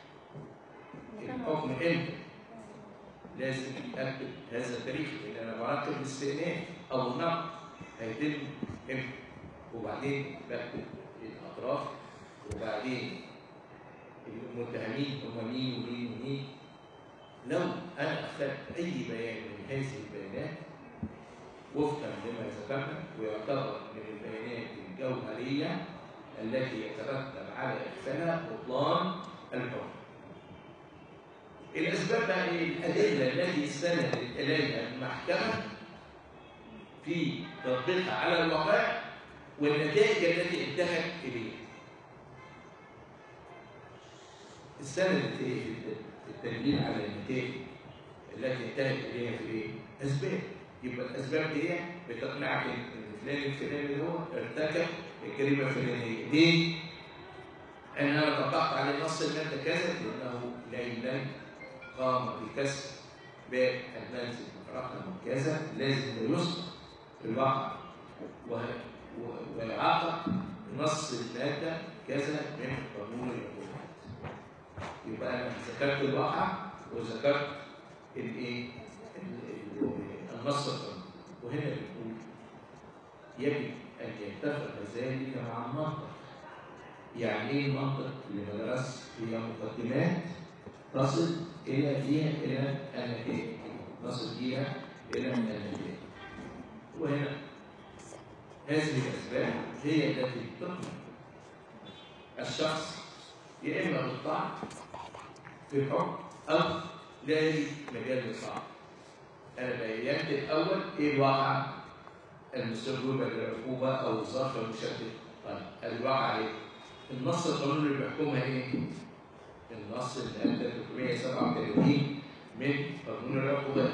الحكم إمتى؟ لازم أكتب هذا التاريخ لأن أنا برتب الاستئناف أو النقد هيتم إمتى؟ وبعدين بكتب الأطراف وبعدين المتهمين هم مين ومين ومين لو انا اخذت اي بيان من هذه البيانات وفقا لما ذكرنا ويعتبر من البيانات الجوهريه التي يترتب على اخفائها بطلان الحكم. الاسباب بقى ايه؟ الادله التي استندت اليها المحكمه في تطبيقها على الواقع والنتائج التي انتهت اليها. السند في التدليل على النتائج التي انتهت اليها في ايه؟ اسباب يبقى الاسباب دي بتقنعك ان فلان الفلاني هو ارتكب الجريمه الفلانيه ليه؟ ان انا طبقت على نص الماده كذا لانه ليلا قام بكسر باب المنزل رقم كذا لازم يسقط في الواقع وه- و- ويعاقب بنص الماده كذا من قانون العقوبات يبقى انا ذكرت الواقع وذكرت الايه ال- ال- النص القانوني وهنا بنقول يجب ان يتفق ذلك مع المنطق يعني ايه المنطق اللي درس هي مقدمات تصل الى فيها الى النتائج نصل فيها الى النتائج وهنا هذه الاسباب هي التي تقنع الشخص يا اما بالطعن في الحكم او لا يجد مجال للطعن انا بينت الاول ايه الواقع المستجوب للعقوبه او الظرف المشدد طيب الواقع ايه؟ النص القانوني اللي بيحكمها ايه؟ النص الماده 337 من قانون العقوبات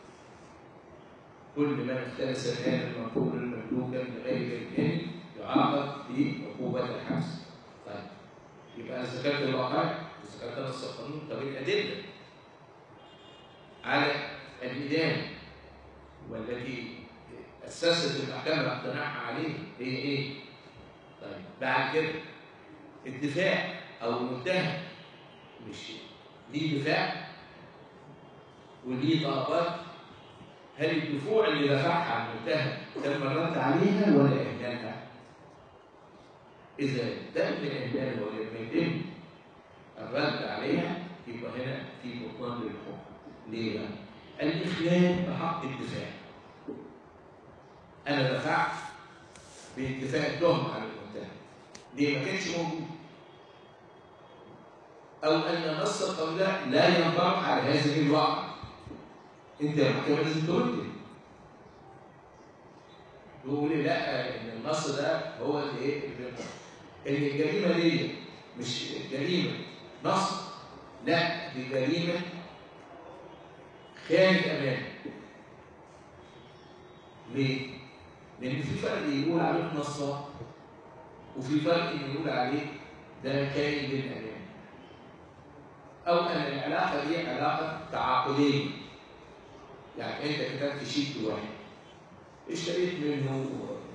كل من اختلس كان المنقول مملوكا لغير الكامل يعاقب بعقوبه الحبس. طيب يبقى انا ذكرت الواقع ذكرت نص القانون طب الادله على الإدانة والتي أسست المحكمة اقتناعها عليه هي إيه؟ طيب بعد كده الدفاع أو المتهم مش ليه دفاع وليه طلبات هل الدفوع اللي دفعها عن المتهم تم الرد عليها ولا إهمالها؟ إذا تم إهمالها ولم يتم الرد عليها يبقى هنا في بطلان للحكم. ليه بقى؟ الإخلال بحق الدفاع. أنا دفعت بانتفاء التهمة على المتهم. ليه ما كانش موجود؟ أو أن نص القانون ده لا ينطبق على هذه الواقع. أنت يا محكمة لازم ترد. تقول لي لا إن النص ده هو اللي إيه؟ إن الجريمة دي مش جريمة نصب لا دي جريمة خارج أمان ليه؟ لأن في فرق يقول عليه نصاب وفي فرق يقول عليه ده كائن للأمان أو أن العلاقة دي علاقة تعاقدية يعني أنت كتبت شيك واحد اشتريت منه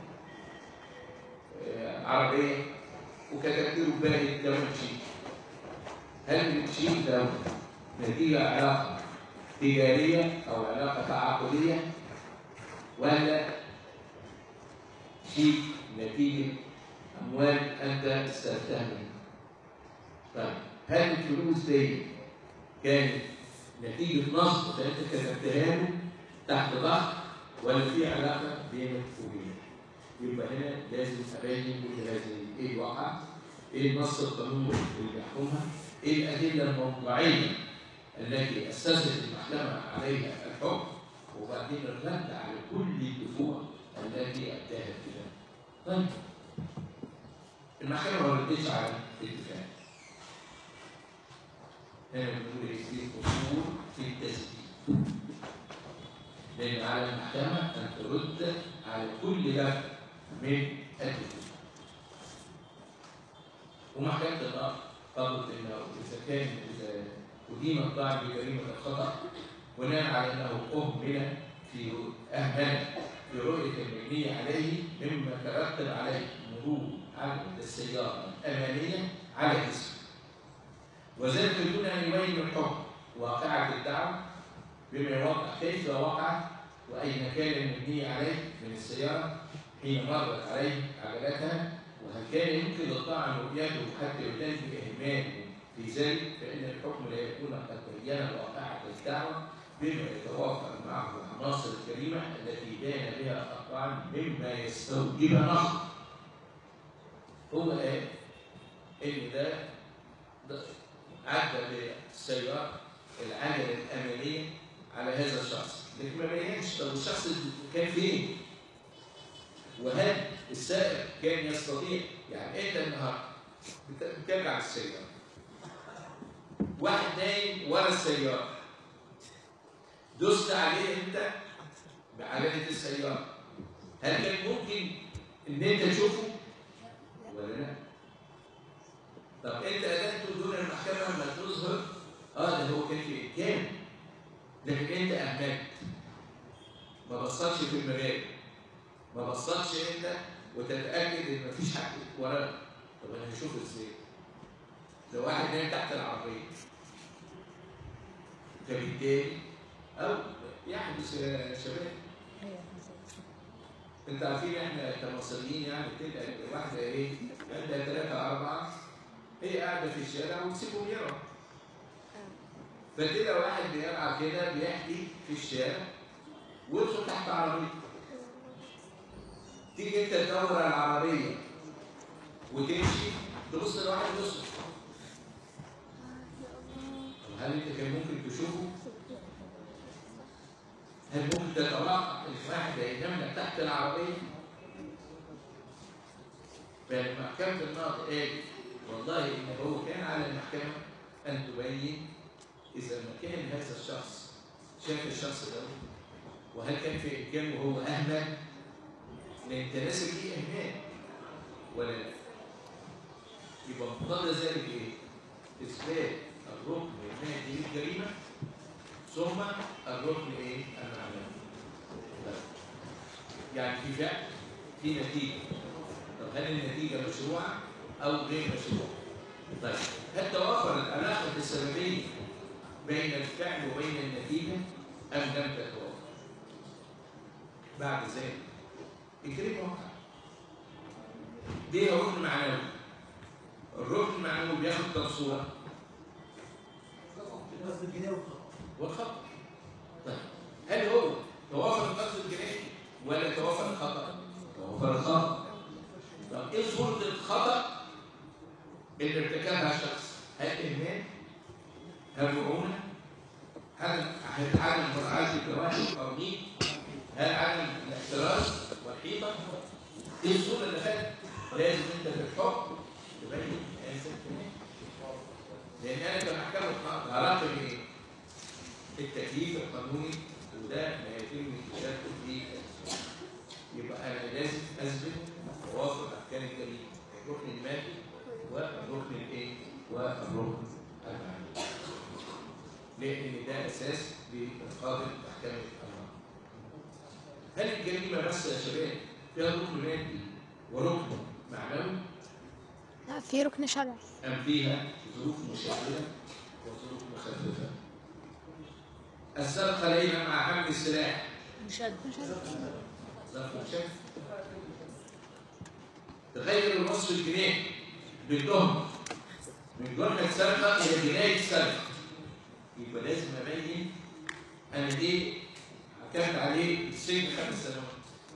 آه، عربية وكتبت له باقي الثمن شيك هل الشيك ده نتيجة علاقة تجارية أو علاقة تعاقدية ولا شيك نتيجة أموال أنت استلفتها منه؟ طيب هل الفلوس دي كانت نتيجة نصب فأنت كتبتها له تحت ضغط ولا في علاقة بينك وبينه؟ يبقى هنا لازم أبين كل هذه إيه الواقع؟ إيه النص القانوني اللي بيحكمها؟ إيه الأدلة الموضوعية التي أسست المحكمة عليها الحكم وبعدين الرد على كل الدفوع التي أداها الدفاع. طيب المحكمة ما ردتش على الدفاع. هنا بنقول إيه؟ في قصور في التثبيت. لأن على المحكمة أن ترد على كل ده من الدفاع. ومحكمة النقد قالت انه اذا كان اذا ادين الطاعن بجريمه الخطا بناء على انه اهمل في اهمل في رؤيه المبنيه عليه مما ترتب عليه مرور عدد السياره الامانيه على اسمه وذلك دون ان يبين الحكم واقعه الدعوه بما يوضح كيف وقع واين كان المبني عليه من السياره حين مرت عليه عجلتها وهل كان يمكن للطاعن رؤيته حتى يدان بإهماله في ذلك فإن الحكم لا يكون قد بين واقعة الدعوة بما يتوافق معه عناصر الجريمة التي بان بها الطعن مما يستوجب نقد. هو قال إن ده, ده عدى بالسيارة العجلة الأمامية على هذا الشخص، لكن ما بينش طب الشخص كان فين؟ وهل السائق كان يستطيع يعني انت النهارده بت- بترجع السياره واحد نايم ورا السياره دست عليه انت بعجله السياره هل كان ممكن ان انت تشوفه ولا لا؟ طب انت اداته دون المحكمه ما تظهر اه ده هو كان في امكانه لكن انت اهملت ما بصرش في المبادئ ما بصتش انت وتتاكد ان مفيش حد وراك طب انا هشوف ازاي لو واحد نايم تحت العربيه فبالتالي او يحدث يا شباب انت عارفين احنا كمصريين يعني بتبقى واحده ايه عندها ثلاثه اربعه هي قاعده في الشارع وتسيبهم يروا فتلاقي واحد بيلعب كده بيحكي في الشارع ويدخل تحت عربيه تيجي انت تدور على العربيه وتمشي تبص لواحد يصرخ طب هل انت كان ممكن تشوفه؟ هل ممكن تتوقع ان واحد هينام لك تحت العربيه؟ فمحكمة النقض قالت والله ان هو كان على المحكمة ان تبين اذا ما كان هذا الشخص شاف الشخص ده وهل كان في امكانه وهو اهمل لان تناسب ليه اهمال ولا لا؟ يبقى مقتضى ذلك ايه؟ اثبات الركن المادي للجريمه ثم الركن ايه؟ المعنوي. طيب. يعني في فعل في نتيجه. طب هل النتيجه مشروعه او غير مشروعه؟ طيب هل توافرت علاقه السببيه بين الفعل وبين النتيجه ام لم تتوافر؟ بعد ذلك الجريمه وقعت. دي ركن معنوي. الركن المعنوي بياخد كم صوره؟ قصد الجنيه والخط والخطأ. طيب هل هو توافر القصد الجنائي ولا توافر الخطأ؟ توافر الخطأ. طب ايه صورة الخطأ اللي ارتكبها الشخص؟ هل إهمال؟ هل رعونة؟ هل هل عدم مراعاة الجوانب القانونية؟ هل عدم الاحتراز والحيطة؟ ايه الصورة اللي فاتت؟ لازم انت في الحكم تبين هذا الكلام. لان انا كمحكمة هراقب ايه؟ التكليف القانوني وده ما يتم اكتشافه في يبقى انا لازم اثبت توافر احكام الجريمه الركن المادي والركن الايه؟ والركن المعنوي. لان ده اساس لانقاذ احكام القانون. هل الجريمه بس يا شباب فيها ركن مادي وركن معنوي لا في ركن شرعي ام فيها ظروف مشابهه وظروف مخففه؟ السرقه ليلا مع حمل السلاح مشد ظرف مشابه تغير الوصف الجنائي بالتهمه من جرم السرقه الى جنايه السرقه يبقى لازم ابين انا ليه حكمت عليه بالسجن خمس سنوات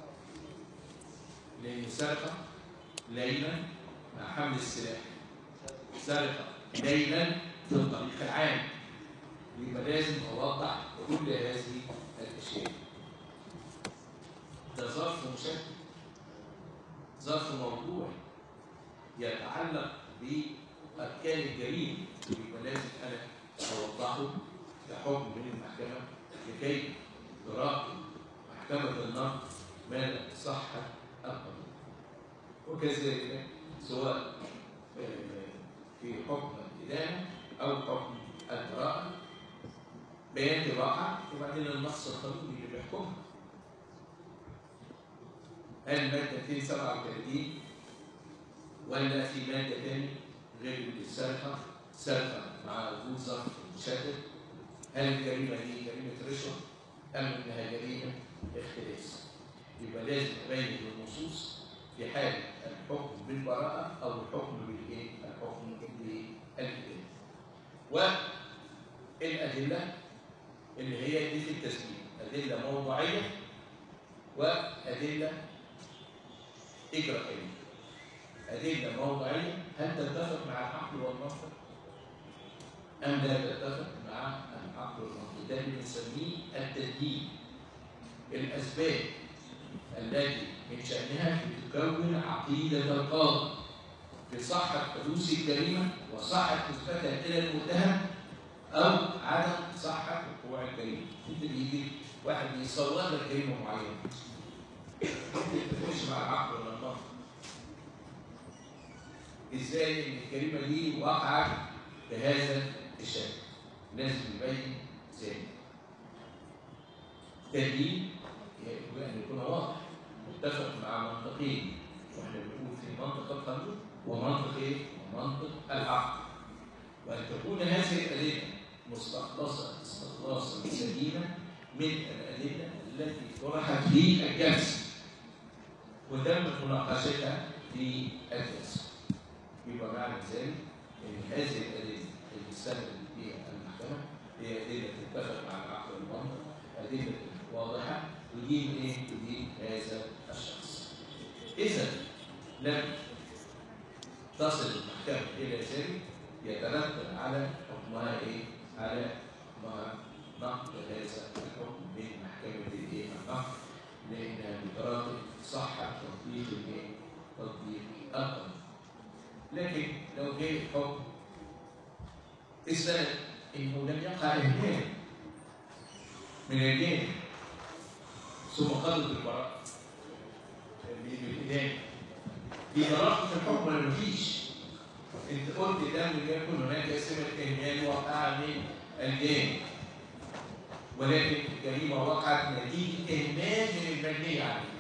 لان السرقه ليلا مع حمل السلاح سرقه ليلا في الطريق العام يبقى لازم اوضح كل هذه الاشياء ده ظرف مشكل ظرف موضوعي يتعلق باركان الجريمه يبقى لازم انا اوضحه كحكم من المحكمه لكي تراقب محكمه النقد مدى صحه القانون وكذلك سواء آه، في حكم الادانه او حكم البراءه بيان الواقع وبعدين النص القانوني اللي بيحكمها هل المادة 237 ولا في مادة تاني غير السرقة سرقة مع وجود ظرف مشدد هل الجريمة دي جريمة رشوة أم إنها جريمة اختلاس يبقى لازم أبين النصوص في حالة الحكم بالبراءة أو الحكم بالإيه؟ الحكم بالإدانة والأدلة اللي هي دي في التسليم أدلة موضوعية وأدلة إجرائية أدلة موضوعية هل تتفق مع العقل والمنطق أم لا تتفق مع العقل والمنطق ده اللي بنسميه التدليل الأسباب التي من شأنها بتكون عقيدة القاضي في صحة حدوث الجريمة وصحة نسبتها إلى المتهم أو عدم صحة وقوع الجريمة أنت بيجي واحد بيصور لك جريمة معينة تخش مع العقل ولا النقد ازاي ان الكلمه دي وقعت بهذا الشكل لازم يبين ذلك تدليل يجب ان يكون واضح متفق مع منطقين واحنا بنقول في منطق القانون ومنطق ايه؟ ومنطق العقل وان تكون هذه الادله مستخلصه استخلاصا سليما من الادله التي طرحت في الجلسه وتمت مناقشتها في الجلسة يبقى معنى ذلك ان هذه الادله اللي استندت فيها المحكمه هي ادله تتفق مع العقل والمنطق ادله واضحه تدين ايه؟ تدين هذا الشخص. اذا لم تصل المحكمه الى ذلك يترتب على حكمها ايه؟ على ما نقد هذا الحكم من محكمه الايه؟ النقد لانها بتراقب صحه تطبيق الايه؟ تطبيق القانون. لكن لو جه حكم استند انه لم يقع اهمال من الجانب ثم قضت البراءة بالإدانة في براءة في الحكم ولا مفيش؟ أنت قلت لم يكن هناك سمة إهمال وقع من الجانب ولكن الجريمة وقعت نتيجة إهمال من المبني عليه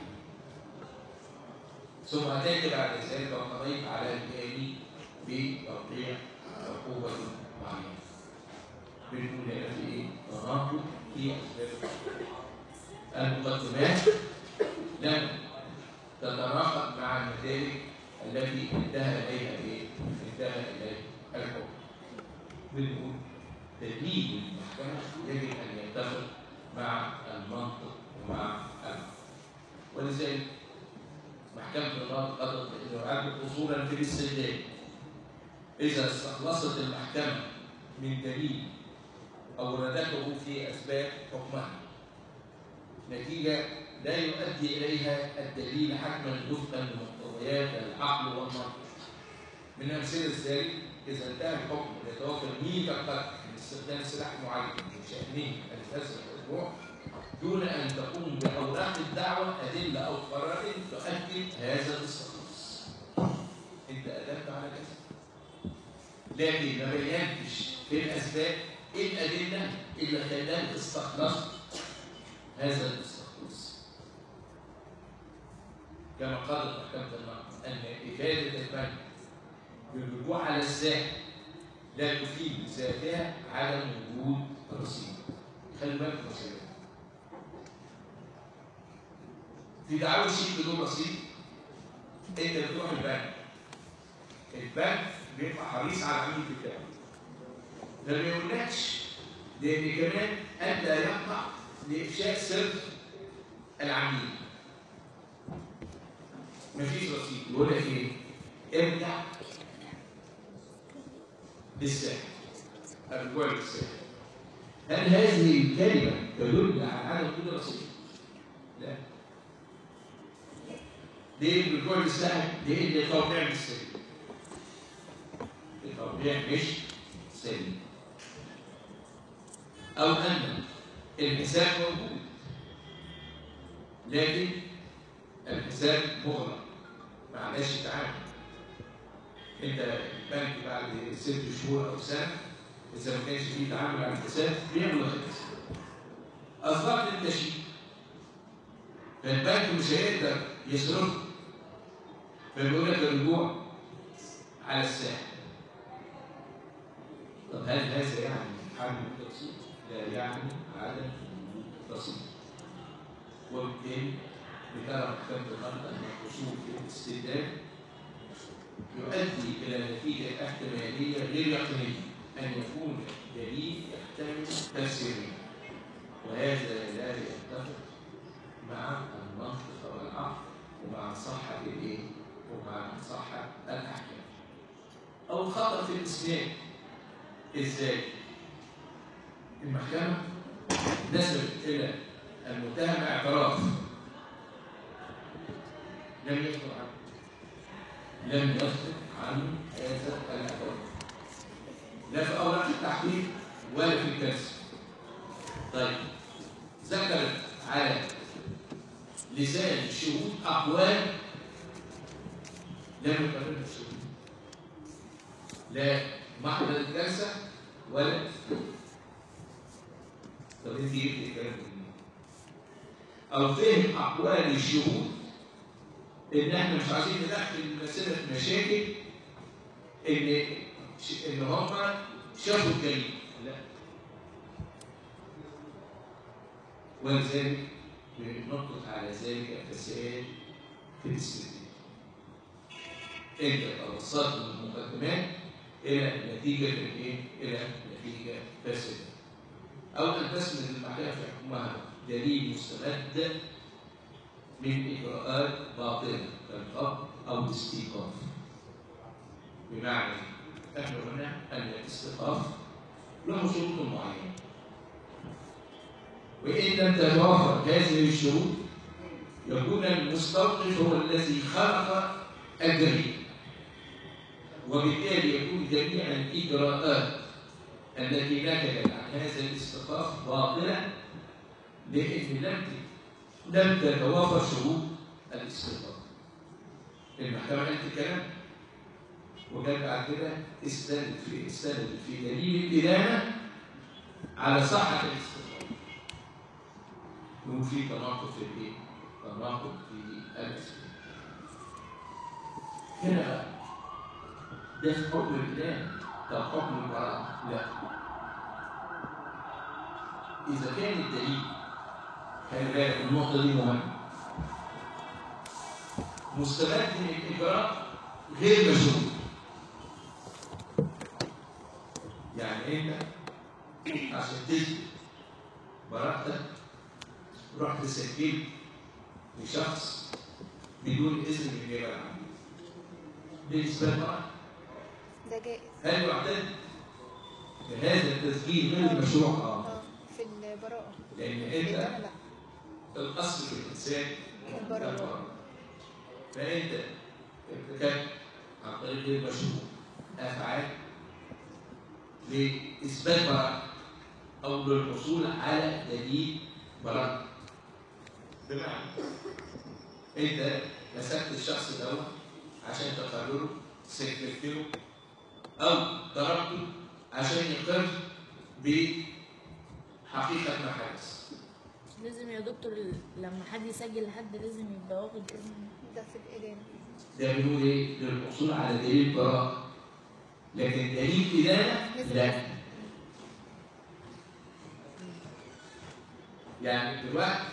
ثم أتيت بعد ذلك وقضيت على الجاني بتوقيع عقوبة معينة. بنقول هنا في إيه؟ تناقض في أسباب المقدمات لم تتناقض مع النتائج التي انتهى إليها إيه؟ انتهى إليها الحكم. بنقول تدريب المحكمة يجب أن يتفق مع المنطق ومع العقل. ولذلك محكمة النقض قضت بأنه يعد أصولا في الاستدلال إذا استخلصت المحكمة من دليل أوردته في أسباب حكمها نتيجة لا يؤدي إليها الدليل حتما وفقا لمقتضيات العقل والمنطق من أمثلة ذلك إذا انتهى الحكم يتوفر مية قتل من استخدام سلاح معين من شأنه الفاسد الأسبوع دون أن تقوم بأوراق الدعوة أدلة أو قرائن تؤكد هذا الاستخلاص. أنت أدلت على كذا. لكن ما بينتش في الأسباب إيه الأدلة اللي خلاك استخلصت هذا الاستخلاص. كما قالت محكمة النقد أن إفادة البنك بالرجوع على الذات لا تفيد ذاتها عدم وجود رصيد. خلي بالك من الرصيد. في دعاوى شيء بدون رصيد انت بتروح البنك البنك بيبقى حريص على العميل بتاعه ما بيقولكش لان كمان ادى يقع لافشاء سر العميل مفيش رصيد يقول لك ايه؟ ارجع للساحل الرجوع للساحل هل هذه الكلمه تدل على عدم وجود رصيد؟ لا ليه الرجوع للسهل؟ لأن التوقيع مش سليم. التوقيع مش سليم. أو أن الحساب موجود لكن الحساب مغلق معلش تعامل. أنت البنك بعد ست شهور أو سنة إذا ما كانش فيه تعامل على الحساب بيغلق الحساب. أصبحت التشييد. فالبنك مش هيقدر يصرف فبيقول لك الرجوع على الساحل طب هل هذا يعني حل التقسيط؟ لا يعني عدم وجود رصيد وبالتالي بترى محكمة النقد أن الحصول في الاستدلال يؤدي إلى نتيجة احتمالية غير يقينية أن يكون دليل يحتمل تفسيرين وهذا لا يتفق مع المنطق والعقل ومع صحة الإيه؟ ومع صحة الأحكام. أو الخطأ في الإسناد. إزاي؟ المحكمة نسبت إلى المتهم اعتراف لم يصدر عنه. لم يصدر عنه هذا الاعتراف. لا في أوراق التحقيق ولا في الكسر. طيب ذكرت على لسان الشهود أقوال لم يقررها الشهود لا محضر الجلسة ولا طب انت جبت الكلام ده منين؟ أو فهم أقوال الشهود إن إحنا مش عايزين ندخل المسألة في مشاكل إن إن هم شافوا الجريمة لا ولذلك بنطلق على ذلك فساد في الاستدلال انت توصلت بالمقدمات الى نتيجه الايه؟ الى نتيجه فاسده او ان تسند المحكمه في حكمها دليل مستمد من اجراءات باطله كالقبض او الاستيقاف بمعنى احنا قلنا ان الاستيقاف له شروط معينه وان لم تتوافر هذه الشروط يكون المستوقف هو الذي خلق الجريمه وبالتالي يكون جميع الاجراءات التي نتجت عن هذا الاستيقاف باطله لان لم لم تتوافر شروط الاستيقاف المحكمه قالت الكلام وجت بعد كده استندت في استندت في دليل الإدانة على صحة الاستقرار. يكون في تناقض في الايه؟ تناقض في الاستقرار. هنا بقى ده في حكم الإدانة طب حكم البراءة لا. إذا كان الدليل خلي بالك النقطة دي مهمة. مستمد من الإجراء غير مشروط. يعني انت عشان تثبت براءتك رحت سجلت لشخص بدون اذن من النيابه العامه باثبات براءته ده جائز هل يعتد بهذا التسجيل غير المشروع اه اه في البراءة لان الإدانة انت لا الاصل في الانسان البراءة. البراءة. فانت ارتكبت عن طريق غير مشروع افعال لاثبات براءه او للحصول على دليل براءه بمعنى انت مسكت الشخص دوت عشان تقرره سجلته او ضربته عشان يقر بحقيقه ما حدث لازم يا دكتور لما حد يسجل لحد لازم يبقى واخد اذن ده في الإدانة ده بنقول ايه؟ للحصول على دليل براءة. لكن دليل إدانة لا. يعني دلوقتي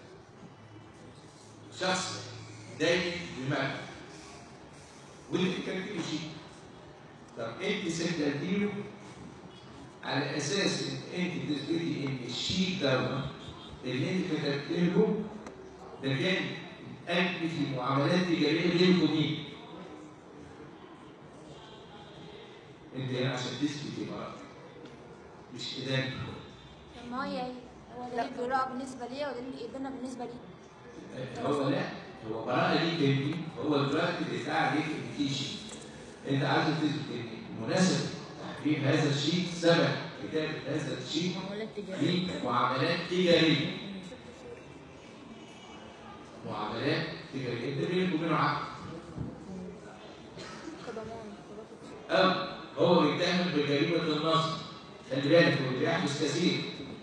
شخص داين بمبلغ وانت كتبت له شيء. طب انت سجلت له على اساس ان انت تثبتي ان الشيك ده اللي انت كتبت له ده كان أجل في معاملات تجارية غير مبين. أنت هنا عشان تثبت براءتك مش إدانة. طب ما هي هي هو دليل براءة بالنسبة ليا ودليل إدانة بالنسبة لي هو لا هو براءة ليك أنت هو دلوقتي الإدعاء عليك إن في شيء. أنت عايز تثبت إن مناسبة تحريم هذا الشيء سبب كتابة هذا الشيء معاملات تجارية في معاملات تجارية. معاملات تجارية أنت بينك وبينه عقد. كضمان خلاص أو هو بيتهم بجريمة النصب خلي بالك هو بيحدث كثير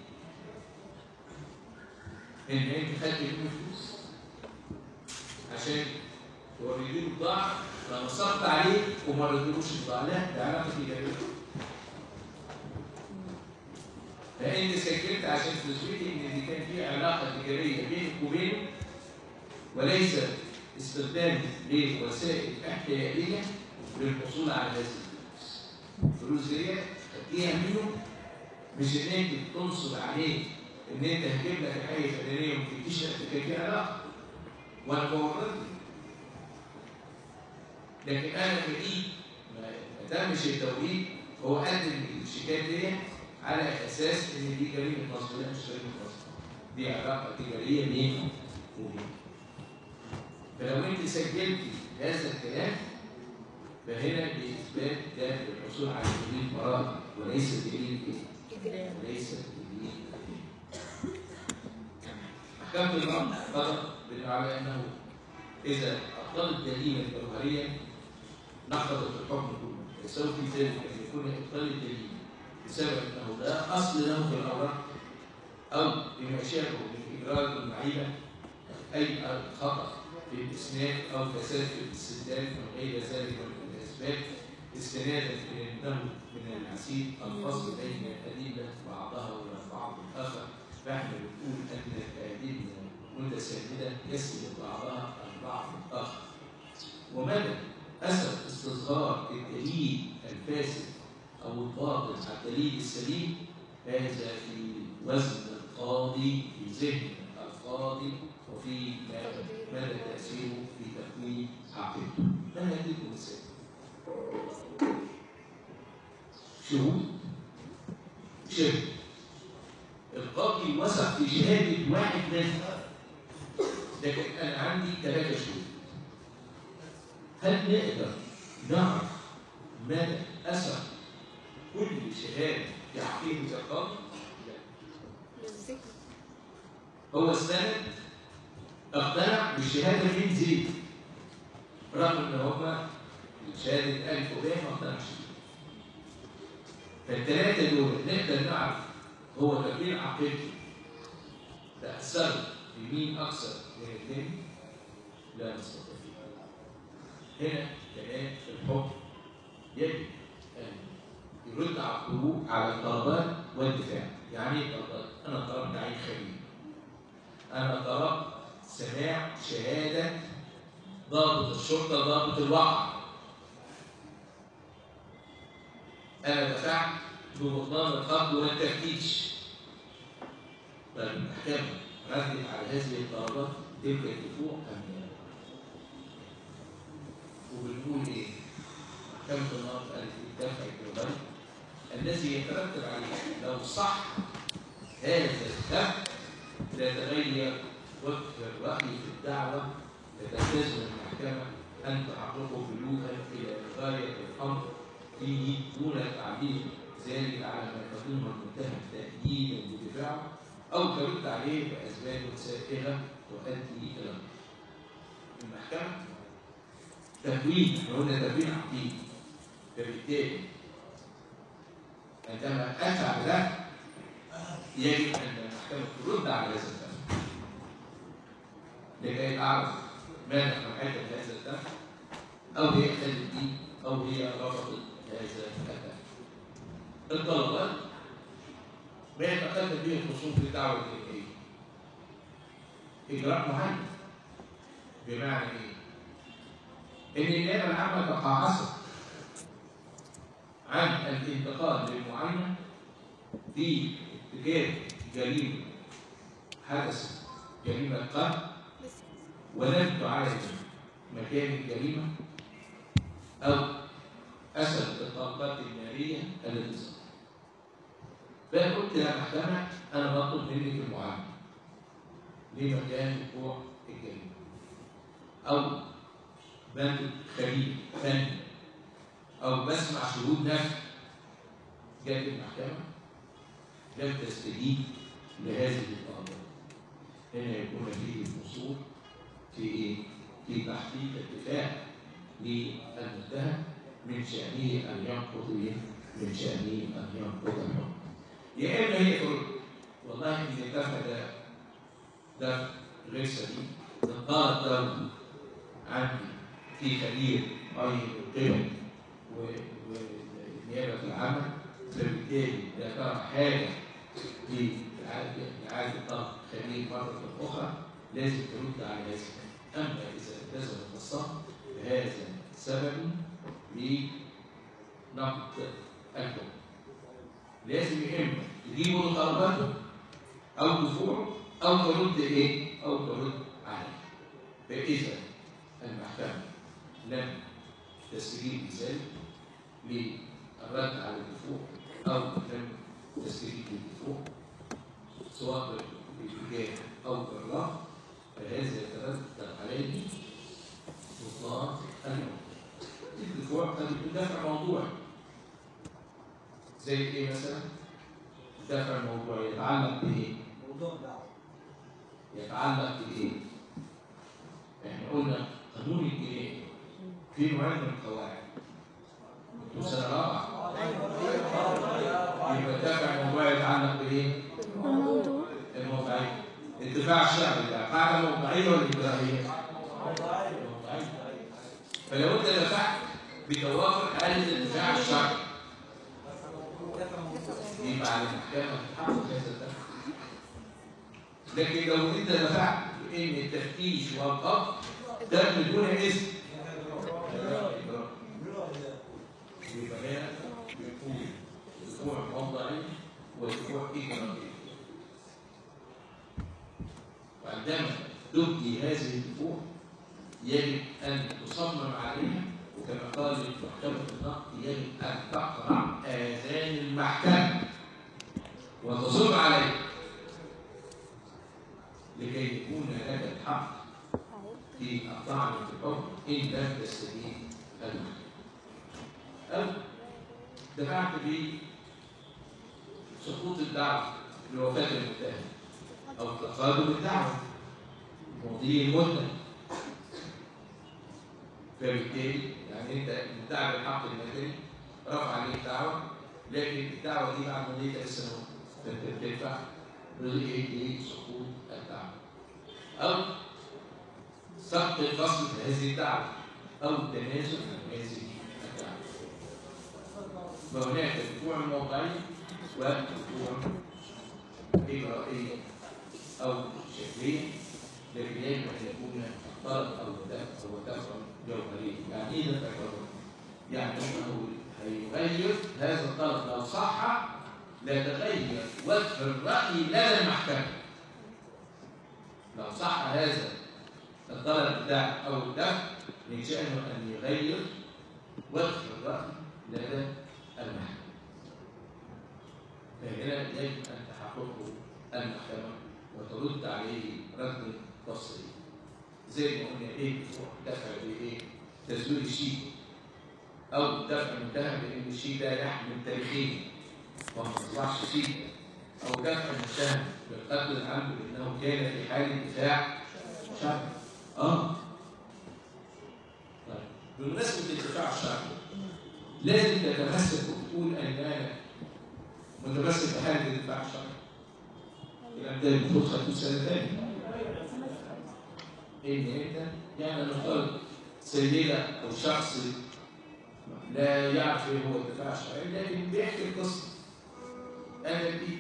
إن أنت خدت منه فلوس عشان توري له بضاعة فنصبت عليه وما ردلوش البضاعة لا ده علاقة تجارية فأنت سجلت عشان تثبتي إن دي كان في علاقة تجارية بينك وبينه وليس استخدام لوسائل احتيالية للحصول على هذه الفلوس. الفلوس دي هتجيها منه مش ان انت تنصب عليه ان انت هتجيب لك حاجه فلانيه وما تديش احتكاكيه لا وانا بورط لكن انا في ايد ما ما تمش التوريد هو قدم الشيكات دي على اساس ان دي جريمه نصب لا مش جريمه نصب دي علاقه تجاريه بينه وبينه فلو انت سجلتي هذا الكلام فهنا بإثبات ده الحصول على دليل براءة وليس دليل إيه؟ إدانة. وليس دليل محكمة الأمر قضت على أنه إذا أبطلت دليلا جوهريا نقضت الحكم كله يساوي في ذلك أن يكون إبطال الدليل بسبب أنه لا أصل له في الأوراق أو بما شابه من إجراء المعيبة أي خطأ في الإسناد أو فساد في الاستدلال من غير ذلك من الأسباب استنادا إلى أنه من العسير الفصل بين الأدلة بعضها وبعض الآخر فإحنا بنقول أن الأدلة متساندة يسند بعضها عن بعض الآخر هذا في وزن القاضي في ذهن القاضي وفي ما- مدى تأثيره في تكوين عقيدته أنا أديكم مثال شهود شهد القاضي وثق في شهادة واحد منهم لكن أنا عندي ثلاثة شهود هل نقدر نعرف مدى أثر كل شهادة في عقيدة القاضي؟ لا. بالذكر هو استند اقتنع بالشهاده من زيد رغم ان هما شهاده الف وب ما اقتنعش بيها. فالثلاثه دول نقدر نعرف هو تكوين عقيدته تاثروا في مين اكثر من الثاني؟ لا نستطيع هنا كمان الحكم يجب ان يرد على الطلوع على الطلبات والدفاع يعني ايه طلبات؟ انا طلبت عين خبير أنا طلبت سماع شهادة ضابط الشرطة ضابط الوقع أنا دفعت ببطلان الخط والتفتيش طيب المحكمة ردت على هذه الطلبات تلك الدفوع أم لا؟ وبنقول إيه؟ محكمة النقض قالت إيه؟ دفع الجبل الذي يترتب عليه لو صح هذا الدفع لا يتغير وقت الرأي في الدعوة فتلتزم المحكمة أن تحققه بلوغا إلى غاية الأمر فيه دون تعديل ذلك على ما يقدمه المتهم تأييدا بدفاعه أو ترد عليه بأسباب سائغة تؤدي إلى الأمر. المحكمة تكوين احنا قلنا تكوين عقيدي فبالتالي عندما أتى ده يجب أن المحكمة ترد على هذا الدفع لكي أعرف ماذا حقيقة هذا الدفع أو هي اختلت به أو هي رفضت هذا الدفع الطلبات ما يتقدم به الخصوم في الدعوة الإلهية إجراء معين بمعنى إيه؟ إن النيابة العامة تقاعست عن الانتقال للمعاينة في ارتكاب جريمة حدث جريمة قتل ولم تعاين مكان الجريمة أو أثر الطاقات النارية التي صارت. فأنا قلت يا محكمة أنا بطلب منك المعاينة لمكان وقوع الجريمة أو بند خبير فني أو بسمع شهود نفي جت المحكمة لم تستجيب لهذه الطلبات هنا يكون فيه الوصول في ايه؟ في تحقيق الدفاع للمتهم من شأنه أن ينقض إيه؟ من شأنه أن ينقض الحكم. يا إما هي تقول والله إن الدفع ده دفع غير سليم انقاد الدولة عندي في خبير أي القبل والنيابة العامة فبالتالي ده ترى حاجة في إعادة إعادة طرح خبير مرة أخرى لازم ترد على هذا أما إذا التزم النصاب فهذا سبب لنقد الحكم لازم يا إما تجيبوا طلباته أو دفوعه أو ترد إيه؟ أو ترد عليه فإذا المحكمة لم تستجيب لذلك للرد على الدفوع أو لم تستجيب للدفوع سواء بالاتجاه أو بالرفض فهذا يترتب عليه بطلان الموضوع الدفوع قد يكون دافع موضوعي زي ايه مثلا؟ الدافع الموضوعي يتعلق بايه؟ موضوع دعوة يتعلق بايه؟ احنا قلنا قانون الجنائي في نوعين من القواعد انتوا سنه رابعه يبقى الدافع الموضوعي يتعلق بايه؟ الموضوع الموضوعيه الدفاع الشعبي ده قاعده موضوعيه ولا اجرائيه؟ موضوعيه فلو انت دفعت بتوافر حاله الدفاع الشرعي يبقى على المحكمه تحقق هذا الدفع لكن لو انت دفعت بان التفتيش والقبض ده بدون اسم إجراء. يبقى هنا بيكون الدفوع موضعي ودفوع إجرائية وعندما تبدي هذه الدفوع يجب أن تصمم عليها وكما قال محكمة النقد يجب أن تقرع آذان المحكمة وتصر عليها لكي يكون لك الحق في الطعن في الحكم إن لم تستجيب المحكمة أو دفعت بسقوط الدعوة لوفاة المتهم أو تقادم الدعوة مضي المدة فبالتالي يعني أنت مدعي بالحق المدني رفع عليك دعوة لكن الدعوة دي بعد مضي ثلاث سنوات فأنت بتدفع رضي لسقوط الدعوة أو سقط الفصل في هذه الدعوة أو التنازل عن هذه الدعوة فهناك دفوع موضعية ودفوع إجرائية أو شكلية لكن يجب أن يكون الطلب أو الدفع هو دفع جوهري يعني إيه دفع جوهري؟ يعني أنه هيغير هذا الطلب لو صح لا تغير وجه الرأي لدى المحكمة لو صح هذا الطلب بتاع أو الدفع من شأنه أن يغير وجه الرأي لدى المحكمة فهنا يجب أن تحققه المحكمة وترد عليه رد تفصيلي زي ما قلنا ايه دفع بايه تزوير الشيء او دفع متهم بان الشيء ده يحمل تاريخين وما اصبحش شيء او دفع متهم بالقتل العام بانه كان في حال دفاع شعبي اه طيب بمناسبه الدفاع الشعبي لازم تتمسك وتقول ان انا متمسك بحاله الدفاع الشعبي الكلام ده المفروض خدته سنه ثانيه ان انت يعني نفترض سيده او شخص لا يعرف ايه هو الدفاع الشرعي لكن بيحكي القصه انا دي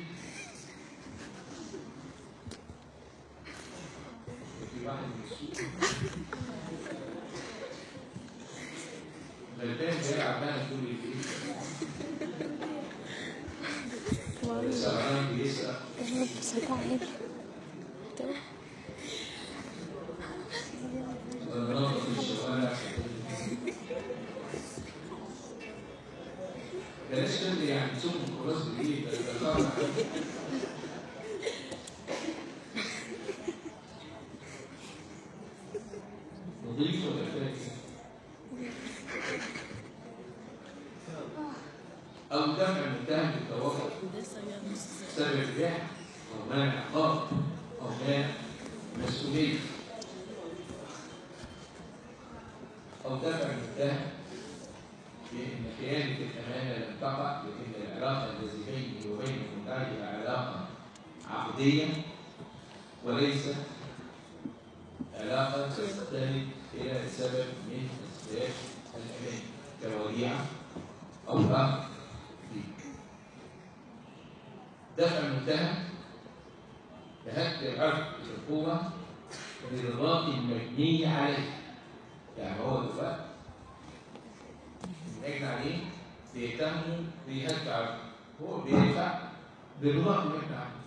في واحد من السوق غلبان جاي عمال طول الليل سهران بيسرق بصراحة عليك وننظف الشوارع بلاش كده يعني تسوق الكراس بالايه ده ده خطر. نضيف ولا فاكر او دفع المتهم بالتوافق سبب البيع او مانع عقاب او مانع مسؤوليه أو دفع المتهم بأن خيانة الأمانة لم تقع لأن العلاقة التي بيني وبين المدعي علاقة عقدية وليس علاقة تستند إلى سبب من أسباب الأمان كوديعة أو رهن فيه. دفع المتهم بهك العرض بالقوة للراقي المبني عليه يعني هو دلوقتي بنجن عليه بيهتموا بيهد عرض هو بيدفع بالوقت اللي احنا عليه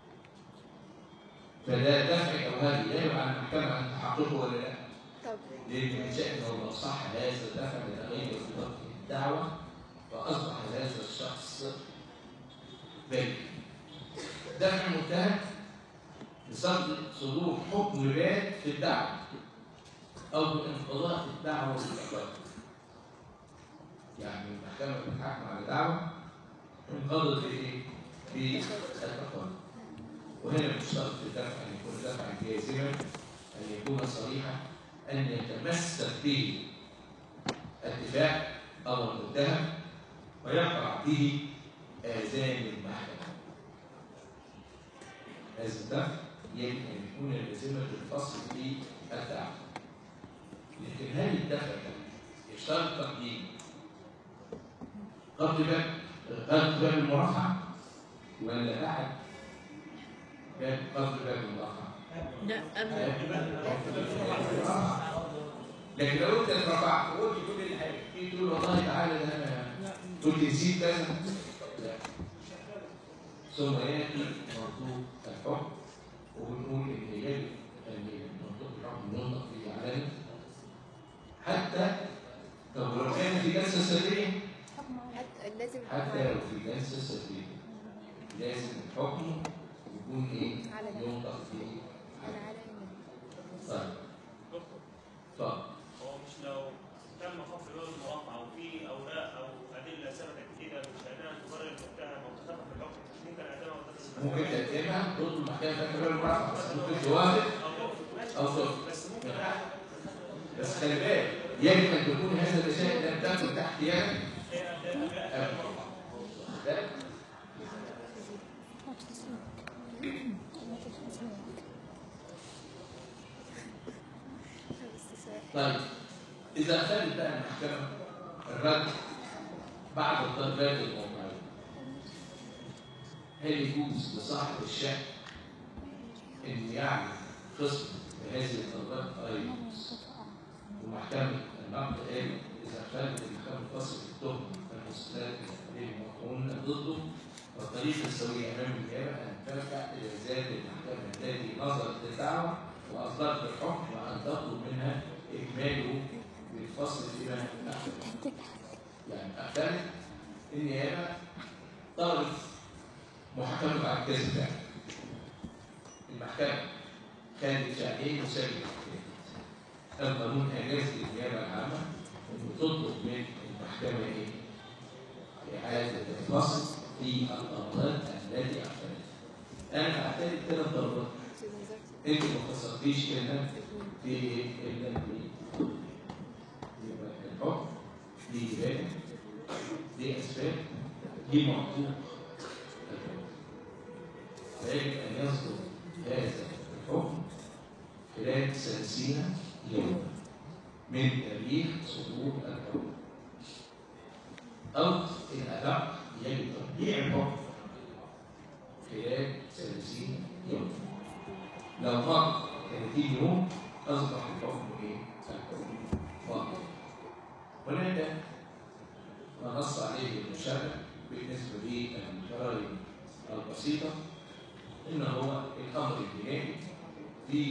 فده دفع او هذه لا يبقى على المحكمه ان تحققه ولا لا طب لان من شانه لو صح هذا الدفع لتغير في ضبط الدعوه فاصبح هذا الشخص بريء دفع متهم بصدر صدور حكم بات في الدعوه او بانقضاء الدعوه بالاقرار يعني المحكمه بتحكم على دعوه انقضت بايه؟ بالاقرار وهنا بيشترط في الدفع ان يكون دفعا جازما ان يكون صريحا ان يتمسك به الدفاع او المتهم ويقع به اذان المحكمه هذا الدفع يجب ان يكون لازمه الفصل في الدعوه لكن هل الدفع ده يشترط تقديم قبل باب قبل باب المرافعه ولا بعد باب قبل باب المرافعه؟ لا قبل لكن لو انت اترفعت وقلت كل الحاجه تيجي تقول والله تعالى ده انا كنت نسيت كذا لا ثم ياتي منطوق الحكم وبنقول ان يجب ان منطوق الحكم ينطق به علنا حتى طب لو كان في جلسه سريه حتى لازم حتى لو في جلسه سريه لازم الحكم يكون ايه؟ علنا. ينطق به على علينا طيب دكتور اتفضل هو مش لو تم خفض الوزن المرفع وفي اوراق او ادله ثبتت كده بشانها تبرر المتهم او تخفف الحكم ممكن اقدمها وتدرس ممكن تقدمها تطلب المحكمه فيها كبير المرافعه بس ممكن توافق او ترفض ماشي أو ترفض. بس ممكن اعمل بس خلي بالك يجب ان تكون هذا الرسائل لم تكن تحت يدك أبدا. ده بس سؤال. طيب اذا اخذت بقى المحكمه الرد بعد الضربات الموضوعيه هل يجوز لصاحب الشأن ان يعمل قسم بهذه الضربات ايضا ومحكمه النقد قال اذا اخذت المحكمه تصل التهم المسلمات الذين مقرون ضده فالطريق السوي امام النيابه ان ترجع الى ذات المحكمه التي نظرت للدعوه واصدرت الحكم وان تطلب منها اكماله بالفصل فيما اخذ يعني اختلف النيابه طلبت محاكمه بعد كذا فعل المحكمه كانت فعلين مساوي القانون اجاز للنيابه العامه ان تطلب من المحكمه ايه؟ اعاده الفصل في القرارات التي اختلفت انا اعترف ثلاث ضربات في نظرتي انت ما خسرتيش الا في ايه؟ الا في يبقى الحكم دي إبانة دي أسباب دي منطوق الحكم فيجب أن يصدر هذا الحكم خلال ثلاثين يوما من تاريخ صدور الحكم أو إن أدق يجب تطبيع الحكم خلال ثلاثين يوما لو مر 30 يوم أصبح الحكم إيه؟ الحكم واضح هناك ما نص عليه المشرع بالنسبة للجرائم البسيطة إن هو الأمر الجنائي في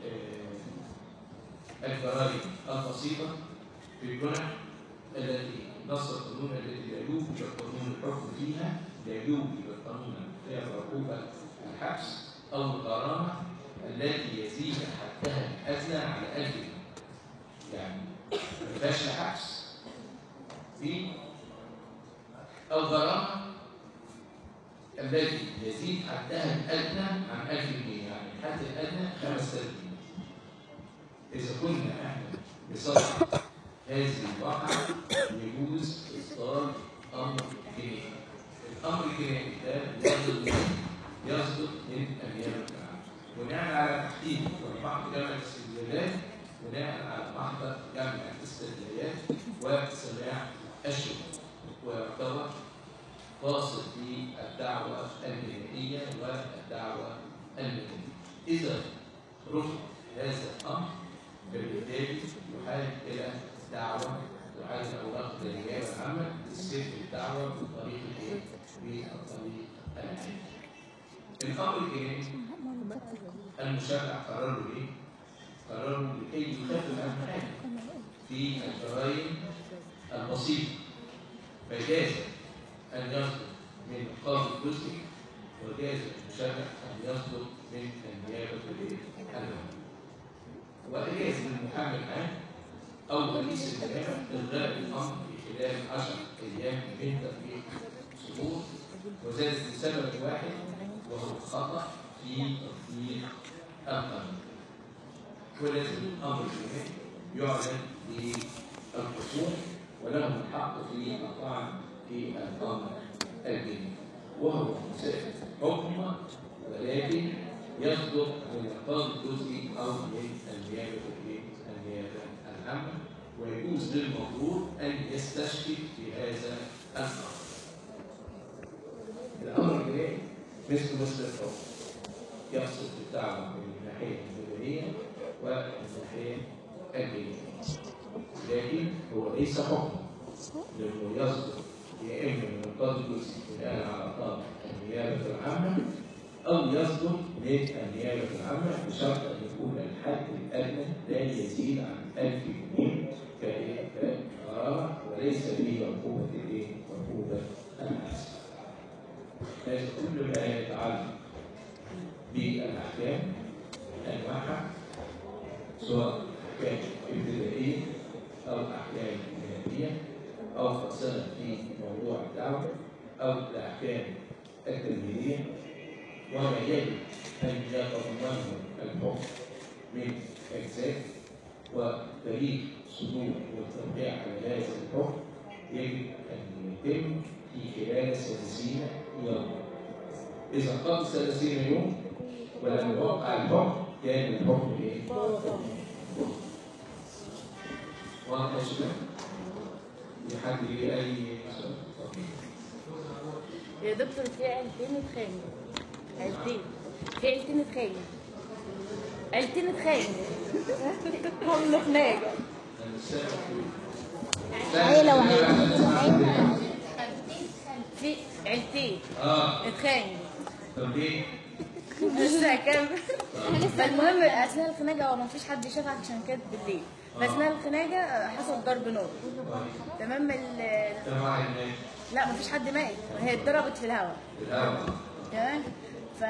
آه، الجرائم البسيطة في الجنح التي نص القانون التي لا يوجد قانون الحكم فيها لا يوجد قانون فيها عقوبة الحبس أو الغرامة التي يزيد حدها الأدنى على ألف جنيه. يعني ما فيهاش لا حبس في أو غرامة التي يزيد حدها الأدنى عن 1000 جنيه يعني الحد الأدنى 5000 جنيه إذا كنا إحنا بصدد هذه الواقعة يجوز إصدار أمر جنائي الأمر الجنائي ده يصدر من يصدر من النيابة العامة بناء على تحقيق وبعض جامعة الاستدلالات بناء على محضر جامعة الاستدلالات وسماع الشهود ويعتبر فاصل في الدعوة الجنائية والدعوة المدنية إذا رفض هذا الأمر فبالتالي يحال إلى دعوة يحال أوراق النيابة العامة للسير الدعوة بالطريق الإيه؟ بالطريق العام. الأمر الجنائي المشرع قرره ايه؟ قرره لكي يخفف عن حاجه في الجرائم البسيطه فجاز ان يصدر من القاضي الجزئي وجاز المشرع ان يصدر من النيابه العامه واجاز للمحامي العام او رئيس النيابه الغاء الامر في خلال 10 ايام من تطبيق صدور وذلك لسبب واحد وهو الخطا في تطبيق القانون ولازم الامر الجنائي يعلن للخصوم ولهم الحق في الطعن في الامر الجنائي وهو مسافر حكم ولكن يصدر من القاضي الجزئي او من النيابه النيابه العامه ويجوز للمفروض ان يستشفي في هذا الامر. الامر الجنائي مثل مثل الحكم يقصد الدعوة من الناحية المدنية والناحية الدينية لكن هو ليس حكم لأنه يصدر يا اما من القاضي الكرسي بناء على طلب النيابه العامه او يصدر من النيابه العامه بشرط ان يكون الحد الادنى لا يزيد عن 1000 جنيه كإيه؟ كغرامه وليس به عقوبه الايه؟ عقوبه الحبس. هذا كل ما يتعلق بالاحكام انواعها سواء احكام ابتدائيه او احكام جنائيه او خاصه في موضوع الدعوه او الاحكام التمهيديه وما يجب ان يتضمنه الحكم من اجزاء وتاريخ صدور والتوقيع على هذا الحكم يجب ان يتم في خلال 30 يوما اذا قضى 30 يوم ولم يوقع الحكم كان الحكم ايه؟ واضح يا شباب؟ في حد ليه اي سؤال؟ اتفضل. يا دكتور في عيلتين اتخانقوا عيلتين في عيلتين اتخانقوا عيلتين اتخانقوا هم خناقه أنا مش سامع. عيلة وعيلة. في عيلتين اه اتخانقوا طب ليه؟ لسه كام فالمهم اثناء الخناقه هو ما فيش حد شافها عشان كانت بالليل فاثناء الخناقه حصل ضرب نار تمام ال- كم واحد مات لا ما فيش حد مات هي اتضربت في الهواء في الاول تمام ف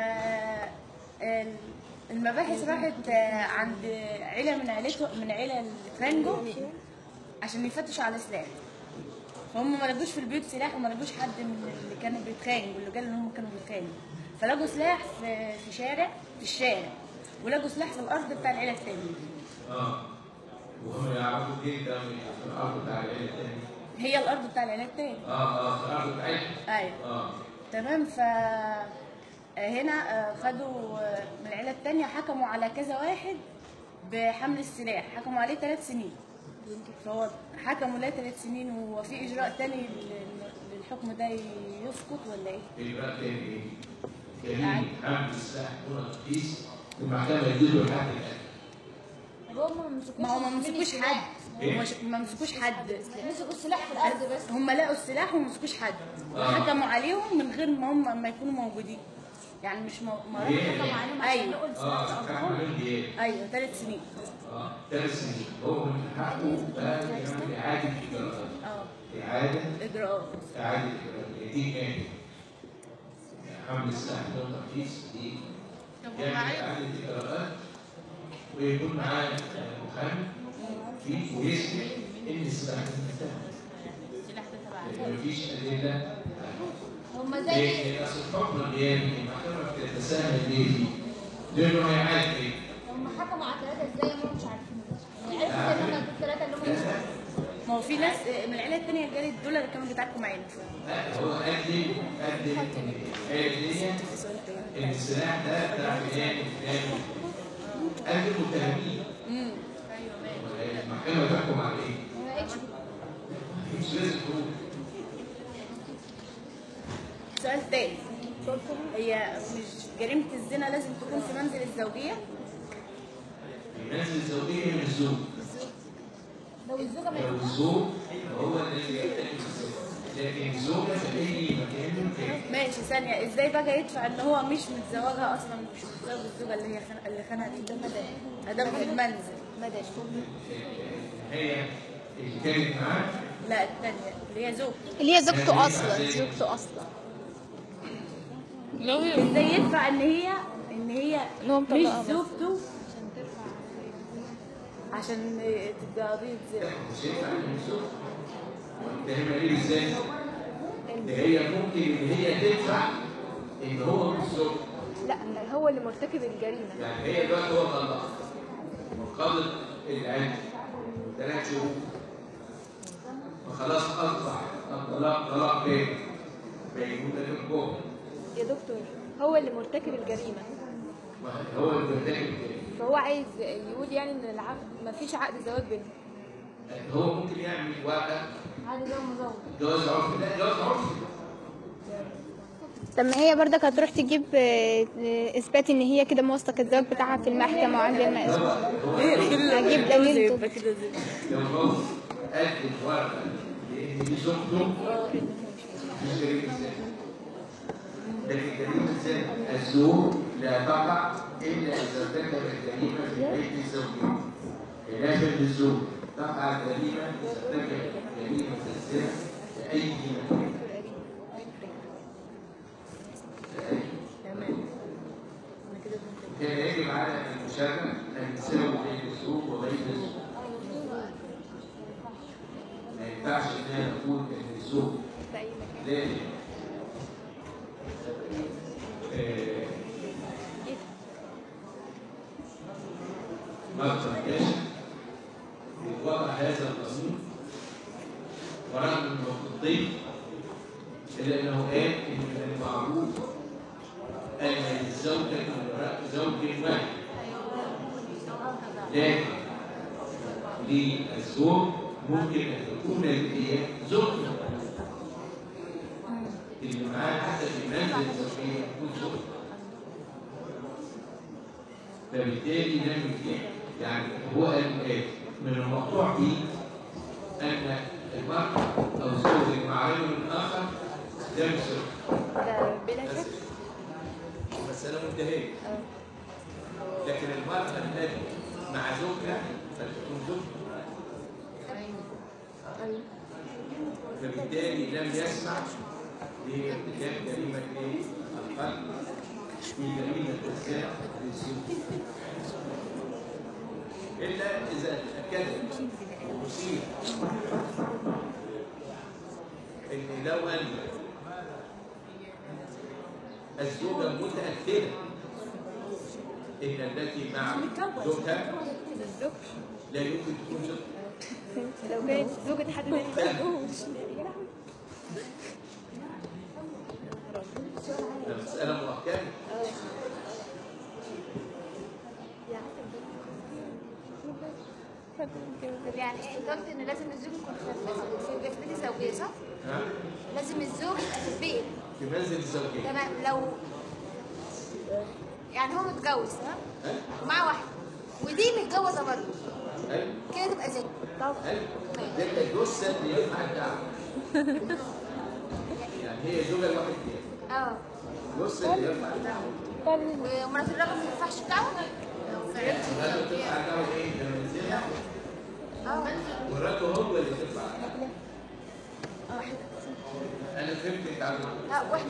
ال- المباحث راحت آه، عند عيله من عيلته من عيله الفرنجو عشان يفتشوا على سلاح فهم ما لقوش في البيوت سلاح وما لقوش حد من اللي كانوا بيتخانقوا اللي قالوا ان هم كانوا بيتخانقوا فلقوا سلاح في في شارع في الشارع ولقوا سلاح في الارض بتاع العيله الثانيه اه وهم يعرفوا ايه ده من في الارض بتاع العيله الثانيه هي الارض بتاع العيله الثانيه اه اه في الارض بتاعتهم ايوه اه تمام ف هنا آه، خدوا آه، من العيله الثانيه حكموا على كذا واحد بحمل السلاح حكموا عليه ثلاث سنين فهو حكموا له ثلاث سنين وهو في اجراء تاني لل- للحكم ده يسقط ولا ايه؟ اجراء تاني ايه؟ جريمه حمل السلاح دون ترخيص المحكمه يديله الحد الادنى هم ما مسكوش ما هو ما مسكوش حد إيه؟ هو ش- ما مسكوش حد مسكوا السلاح في الارض بس هم لقوا السلاح وما مسكوش حد آه. حكموا عليهم من غير ما هم ما يكونوا موجودين يعني مش مو... ما ليه؟ حكموا عليهم ايوه اه حكم عليهم بايه؟ ايوه ثلاث سنين اه ثلاث سنين هو من حقه بقى يعمل اعاده اجراءات اه اعاده اجراءات اعاده اجراءات دي ايه؟ حمل السلاح دون ترخيص دي يعمل اعاده اجراءات ويكون معاه محامي فيه ويثبت ان السلاح ده انتهى لان مفيش ادله هم زي ليه؟ اصل الحكم الغيابي المحكمه بتتساهل ليه فيه؟ لانه هيعاد ايه؟ هم حكموا على ثلاثه ازاي هم مش عارفين يعني عرفوا ان هم الثلاثه اللي هم ما هو في ناس من العيله الثانيه قالت دول اللي كانوا بيتعاركوا معانا لا هو قدم قدم الآية إن السلاح ده بتاع فلان وفلان قدم متهمين المحكمة تحكم على إيه؟ ما بقتش مش لازم تقول سؤال تاني هي مش جريمه الزنا لازم تكون في منزل الزوجيه المنزل الزوجية من الزوج لو الزوجه ما لو الزوج هو الذي يرتكب الزنا لكن الزوجة في أي مكان تاني ماشي ثانيه ازاي بقى يدفع ان هو مش متزوجها اصلا مش متزوج الزوجه اللي هي خن... اللي خانها دي ادام في المنزل مدى هي اللي كانت معاه لا الثانيه اللي هي زوج اللي هي زوجته اصلا زوجته اصلا ازاي يدفع ان هي ان هي إن هو مش مطلقها بس. زوجته عشان تبقى قضيه زنا مش هينفع إن الزوج متهمة ليه إزاي؟ ده هي ممكن إن هي تدفع إن هو مش زوج لا هو اللي مرتكب الجريمه يعني هي دلوقتي هو طلقها وقضت العدة ثلاث شهور وخلاص أصبح الطلاق طلاق بين بينونة الكفر يا دكتور هو اللي مرتكب الجريمه هو اللي بيرتكب كده فهو عايز يقول يعني ان العقد ما فيش عقد زواج بينهم هو ممكن يعمل ورقة عادي زي مزوج جواز عرفي لا جواز عرفي طب ما هي برضك هتروح تجيب آه، آه، اثبات ان هي كده موثق الزواج بتاعها في المحكمه وعندي ما هجيب دليل يبقى كده زنا لو هو قدم ورقة لأن دي زوجته مش جريمة زنا لكن جريمة الزنا الزور لا تقع إلا إذا ارتكب الجريمة في بيت زوجه خلافا للزور تقع الجريمة إذا ارتكب جريمة الزنا في أي مكان في أي تمام انا كده فهمت كان يجب على المشرع أن يساوي بين الزوج وبين الزوج ما ينفعش إنها نقول إن الزوج في اي مكان لازم آه، مصدر كاشف وضع هذا القانون ورغم انه خطي الا انه قال ان من المعروف ان للزوجة زوج واحد لكن للزوج ممكن ان تكون هي زوجته اللي معاه حتى في المنزل الزوجية يكون زوج فبالتالي لم يتيح يعني هو قال ايه من المقطوع فيه ان المرأة او الزوج مع رجل اخر ده مش زوج. ده بلا شك مسألة منتهية لكن المرأة التي مع زوجها فتكون زوجها فبالتالي لم يسمع لارتكاب جريمة ايه؟ القتل في جريمة الزنا للزوج إلا إذا تأكدت المصير إن لو أن الزوجة متأكدة إن التي مع زوجها لا يمكن تكون زوجها لو كانت زوجة حد تاني ما تقولش يا لهوي. ده مسألة مؤكدة طب يعني انت قلت ان لازم الزوج يكون في في بيت زوجيه صح؟ ها؟ لازم الزوج يبقى في البيت في منزل الزوجية تمام لو يعني هو متجوز تمام ها؟ ومعاه واحده ودي متجوزه برضه أيوة كده تبقى زي أيوة ده الجثة اللي ينفع الدعوة يعني هي زوجة الواحد فيها اه الجثة اللي ينفع الدعوة ومرات الراجل ما ينفعش الدعوه الراجل تنفع الدعوة إيه؟ لما ينزلها اه والراجل هو اللي تنفع الدعوة أنا فهمت أنت عاوز إيه. لا وحش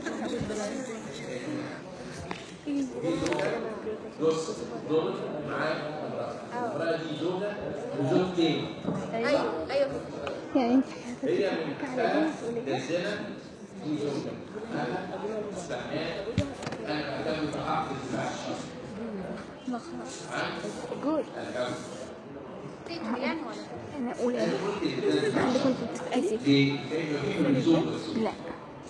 دي زوجة نص دول معاه امرأة المرأة دي زوجة وزوج تاني ايوه ايوه يعني انت هي من حقها الزنا دي زوجة أنا استحمال أنا بعتبر بحق اتباع الشرع عن جول الحكم تيجي يعني ولا انا اقول أنا ايه قلت كده عندي كنت بتتأسف ليه؟ كيف يكون الزوج والزوج لا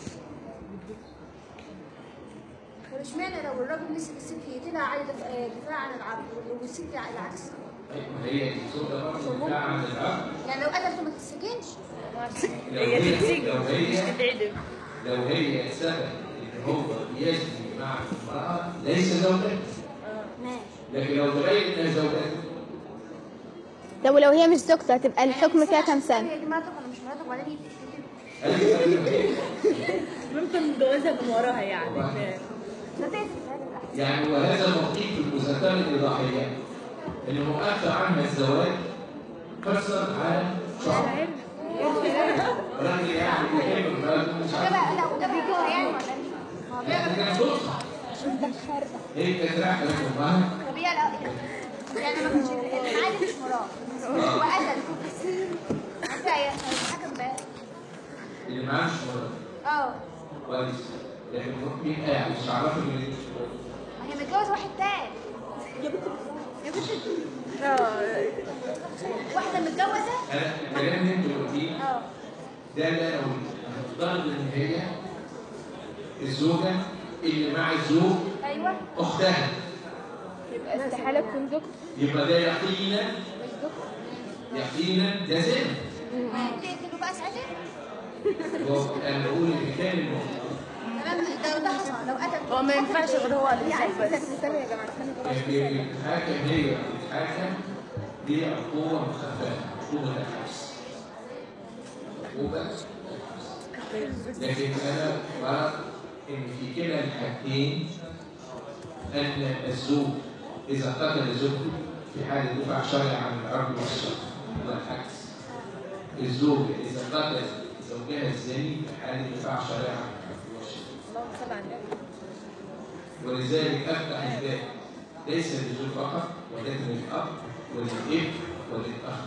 طب اشمعنى لو الراجل مسك الست يقتلها عادي دف- دفاع عن العبد والست العكس ما هي الزوجة برضه دفاع عن الأب يعني لو قتلته ما تتسجنش لو هي هي تتسجن لو هي مش تتعدم لو هي سبب ان هو يزني مع امرأة ليس زوجته ماشي لكن لو تبين انها زوجته طب ولو هي مش زوجته هتبقى الحكم فيها كام سنة هي دي مراتك ولا مش مراتك وبعدين يتقتل ايوه ايوه ايه ممكن متجوزها من وراها يعني ده تقتل هذا الأحسن. يعني وهذا الموقيت في المذكرة الإضاحية اللي مؤخر عنها الزواج قصر على شهر راجل يعني بيحب مراته مش ده عارف بقى لا وده بيجوز يعني ولا ايه؟ ما هو يعني بيعمل كان صدفة هي كانت رايحة لأمها طب هي لا يعني ما كانش العادي مش مراه وقتل انت يا الحكم بقى اللي معاه مش مراته اه كويس لكن مين قاعد مش عارفه ان دي مش مراته ما هي متجوز واحد تاني يا بنت يا بنت واحده متجوزه انا الكلام اللي انت قلتيه اه ده اللي انا قلته هنفترض ان هي الزوجه اللي مع الزوج ايوه اختها يبقى استحالة تكون زوجته يبقى ده يقينا مش زوجته يقينا ده زنا تقتلوا بقى ساعتها هو انا بقول ان كان المفروض تمام ده ده حصل لو قتل هو ما ينفعش غير هو اللي يعني يسافر استنى استنى يا جماعة استنى ان الحاكم هي بتتحاكم بعقوبه مخففه عقوبه الحبس عقوبه الحبس لكن انا ارى ان في كلا الحالتين ان الزوج اذا قتل زوجته في حال دفع شرعي عن العرض والشر والعكس الزوجه اذا قتل زوجها الزاني في حال دفع شرعي عن العرض والشر اللهم صل على النبي ولذلك افتح الباب ليس للزوج فقط ولكن للاب وللاب وللاخ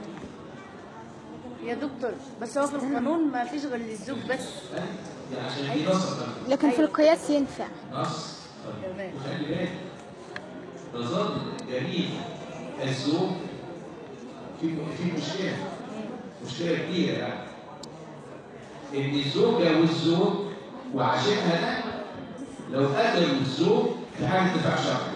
يا دكتور بس هو في القانون ما فيش غير للزوج بس يعني عشان دي نص قانون. لكن في القياس ينفع نص تمام. وخلي بالك تظل جريمة الزوج في في مشكلة مشكلة كبيرة يعني إن الزوجة والزوج وعشانها ده لو قتلوا الزوج في حالة دفاع شرعي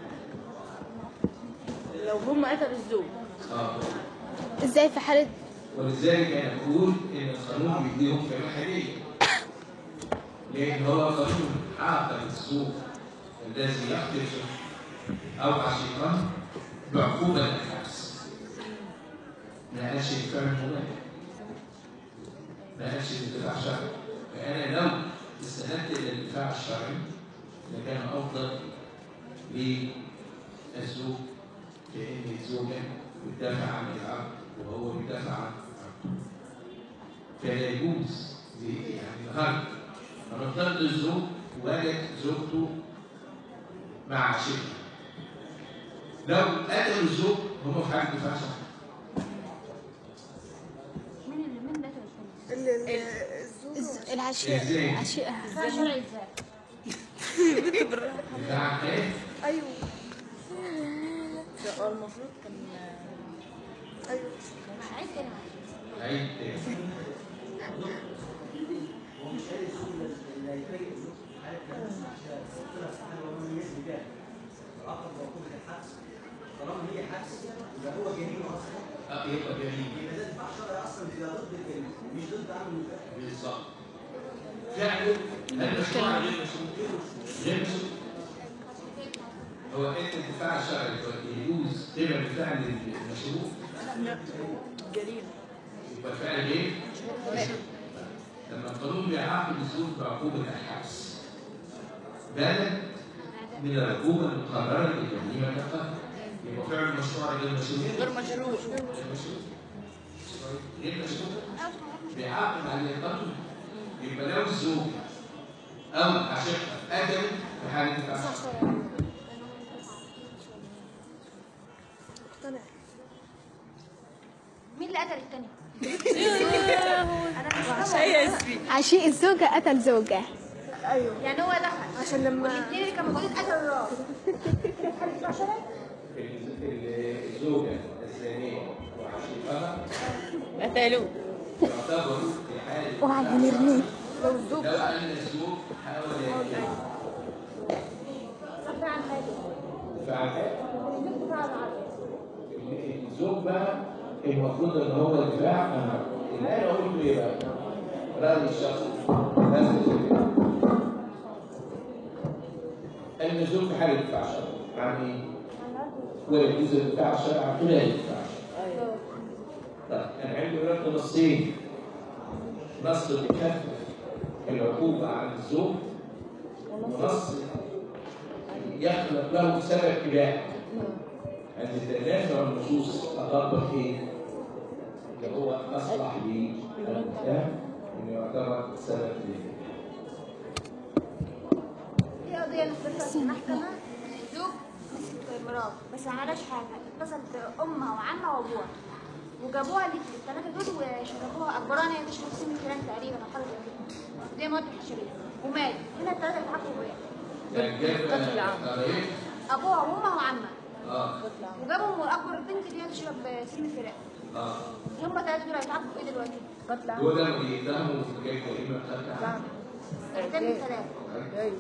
لو هم قتلوا الزوج اه ازاي في حالة ولذلك انا بقول ان القانون بيديهم كمان هديه لان هو قانون عاقب الزوج الذي يقتل او عشيقا بعقوبه الحبس ما قالش الفعل المباشر ما قالش الدفاع الشرعي فانا لو استندت الى الدفاع الشرعي لكان افضل للزوج لان الزوجه بتدافع عن العبد وهو بيدافع عن العبد فلا يجوز ل- يعني النهارده فنفترض الزوج وجد زوجته مع عشيقها لو قتلوا الزوج هم في حاله دفاع شرعي مين اللي مين ده الثاني؟ الز- العشيقة إزاي؟ العشيقة دفاع شرعي ازاي؟ دفاع عن ايه؟ ده هو المفروض كان عايز كده عيد تاني طالما هي حبس يبقى هو جريمه اصلا اه يبقى جميل يبقى ده دفاع شرعي اصلا بيبقى ضد الجريمه مش ضد عمل المكافاه بالظبط فعله هل مشروع غير مشروع؟ غير مشروع هو انت الدفاع الشرعي يجوز تبع الدفاع للمشروع جريمه يبقى الفعل ايه؟ لما القانون بيعاقب الزوج بعقوبة الحبس بدل من العقوبة المقررة لجريمة القتل يبقى فعل المشروع غير مشروع غير مشروع غير مشروع غير مشروع بيعاقب على القتل يبقى لو الزوج أو عشيقها قتل في حالة دفاع شرعي مين اللي قتل التاني؟ انا مش فاهمه شيء اسمي عشيق الزوجة قتل زوجة يعني هو دخل عشان لما والاثنين اللي كانوا موجودين قتلوا الراجل حاله دفاع شرعي؟ الزوجة الزانية وعشيقها قتلوه يعتبروا في حالة وعلى نرميه لو أن الزوج حاول يقتل دفاع عن حاجه فعل دفاع عن عرض الزوج بقى المفروض ان هو الدفاع عن عقله. اللي انا قلته ايه بقى؟ رايي الشخصي لازم يكون. ان الزوج في حاله دفاع شرعي عن ايه؟ ويجوز الدفاع الشرعي عن خلال الدفاع الشرعي. طيب انا عندي دلوقتي نصين نص بيكفر العقوبه عن الزوج ونص يخلق له سبب اباحه عند تنازع النصوص أطبق إيه؟ اللي هو أصلح للمتهم إنه يعتبر سبب ليه. في قضية نزلتها في المحكمة زوج مسك مراته بس ما عملهاش حاجة اتصلت بأمها وعمها وأبوها وجابوها الثلاثة دول وشربوها أجبروها إن هي تشرب سم الفيران تقريبا أو حاجة زي كده دي مواد حشرية ومات هنا الثلاثة اتعاقبوا بإيه؟ يعني جاب قتل العام. قضية أبوها وأمها وعمها آه وجابهم وأكبر البنت اللي هي تشرب سم الفيران آه هم الثلاثة دول هيتعاقبوا بإيه دلوقتي؟ قتل عام هو ده بيتهموا في جاي جريمة قتل عام اعتمد ثلاثة ايوه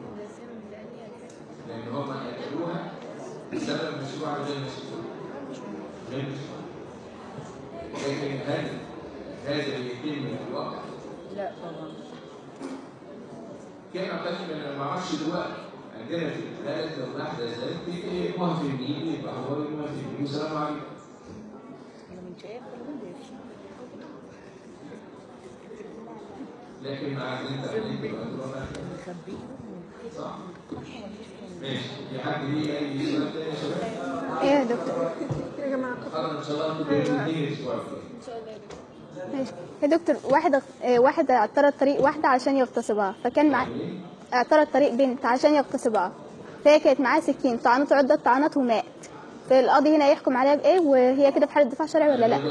لأن هم قتلوها بسبب مشروع غير مشروع غير مشروع لكن هل هذا يتم في الواقع؟ لا طبعا كان قسم انا ما اعرفش دلوقتي عندنا في البلد لو واحده زادت يقوم في النيل يبقى هو يقوم في النيل والسلام عليكم انا من شايف كل من ده لكن مع ان انت عليك تبقى تبقى صح ماشي في حد ليه اي سؤال تاني يا شباب؟ ايه يا دكتور خلاص ان شاء الله انتوا بين الاسبوع الجاي ماشي يا دكتور واحد آه، واحد اعترض طريق واحدة علشان يغتصبها فكان معاه اعترض طريق بنت عشان يغتصبها فهي كانت معاه سكين طعنته عدة طعنات ومات فالقاضي هنا يحكم عليها بايه وهي كده في حالة دفاع شرعي ولا لا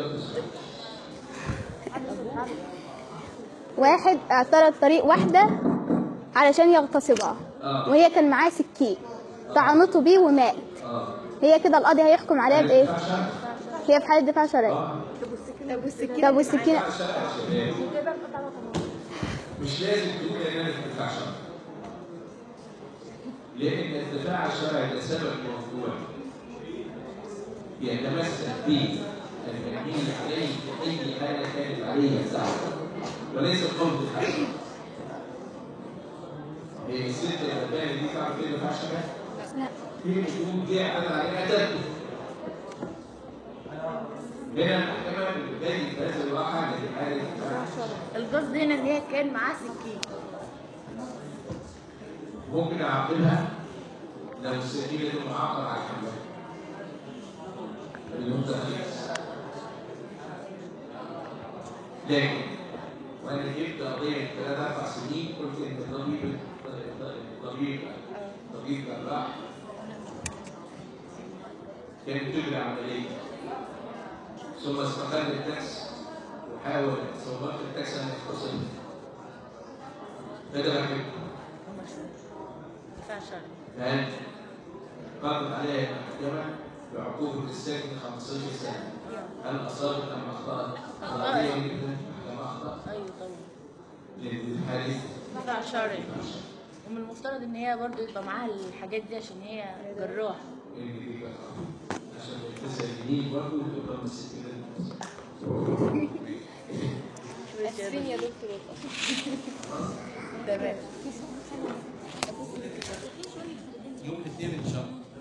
واحد اعترض طريق واحدة علشان يغتصبها اه وهي كان معاه سكين طعنته بيه ومات اه هي كده القاضي هيحكم عليها بايه هي في حالة دفاع شرعي اه طب والسكينة طب والسكينة مش لازم تقول ان انا في الدفاع الشرعي لان الدفاع الشرعي ده سبب موضوع يتمثل به المبني عليه في اي حاله كانت عليه الدعوه وليس قول دفاع شرعي هي الست الغلبانه دي تعرف ايه دفاع شرعي؟ لا في بتقول جه اعتدى عليها قتلته هنا المحكمه بتبين في هذا الواقع ان في حاله دفاع القصد هنا ان هي كان معاها سكين ممكن اعاقبها لو السكينه دي معاقب على الحمل بدون تخليص لكن وانا جبت قضيه ثلاث اربع سنين قلت ان الطبيب الطبيب طبيب جراح كانت تجري عمليه ثم استقل التاكس وحاول صوبات التاكس ان يختصر بدأ يحبه دفاع شرعي فهل قامت عليها المحكمة بعقوبة السجن 15 سنة هل أصابت أم أخطأت؟ قضية جدا المحكمة أخطأت ايوه طبعا للحديث دفاع شرعي ومن المفترض ان هي برضو يبقى معاها الحاجات دي عشان هي جراح اللي دي بقى عشان التسع جنيه برضه وتبقى من الستين اسفين يا دكتور والله تمام يوم الاثنين إن شاء الله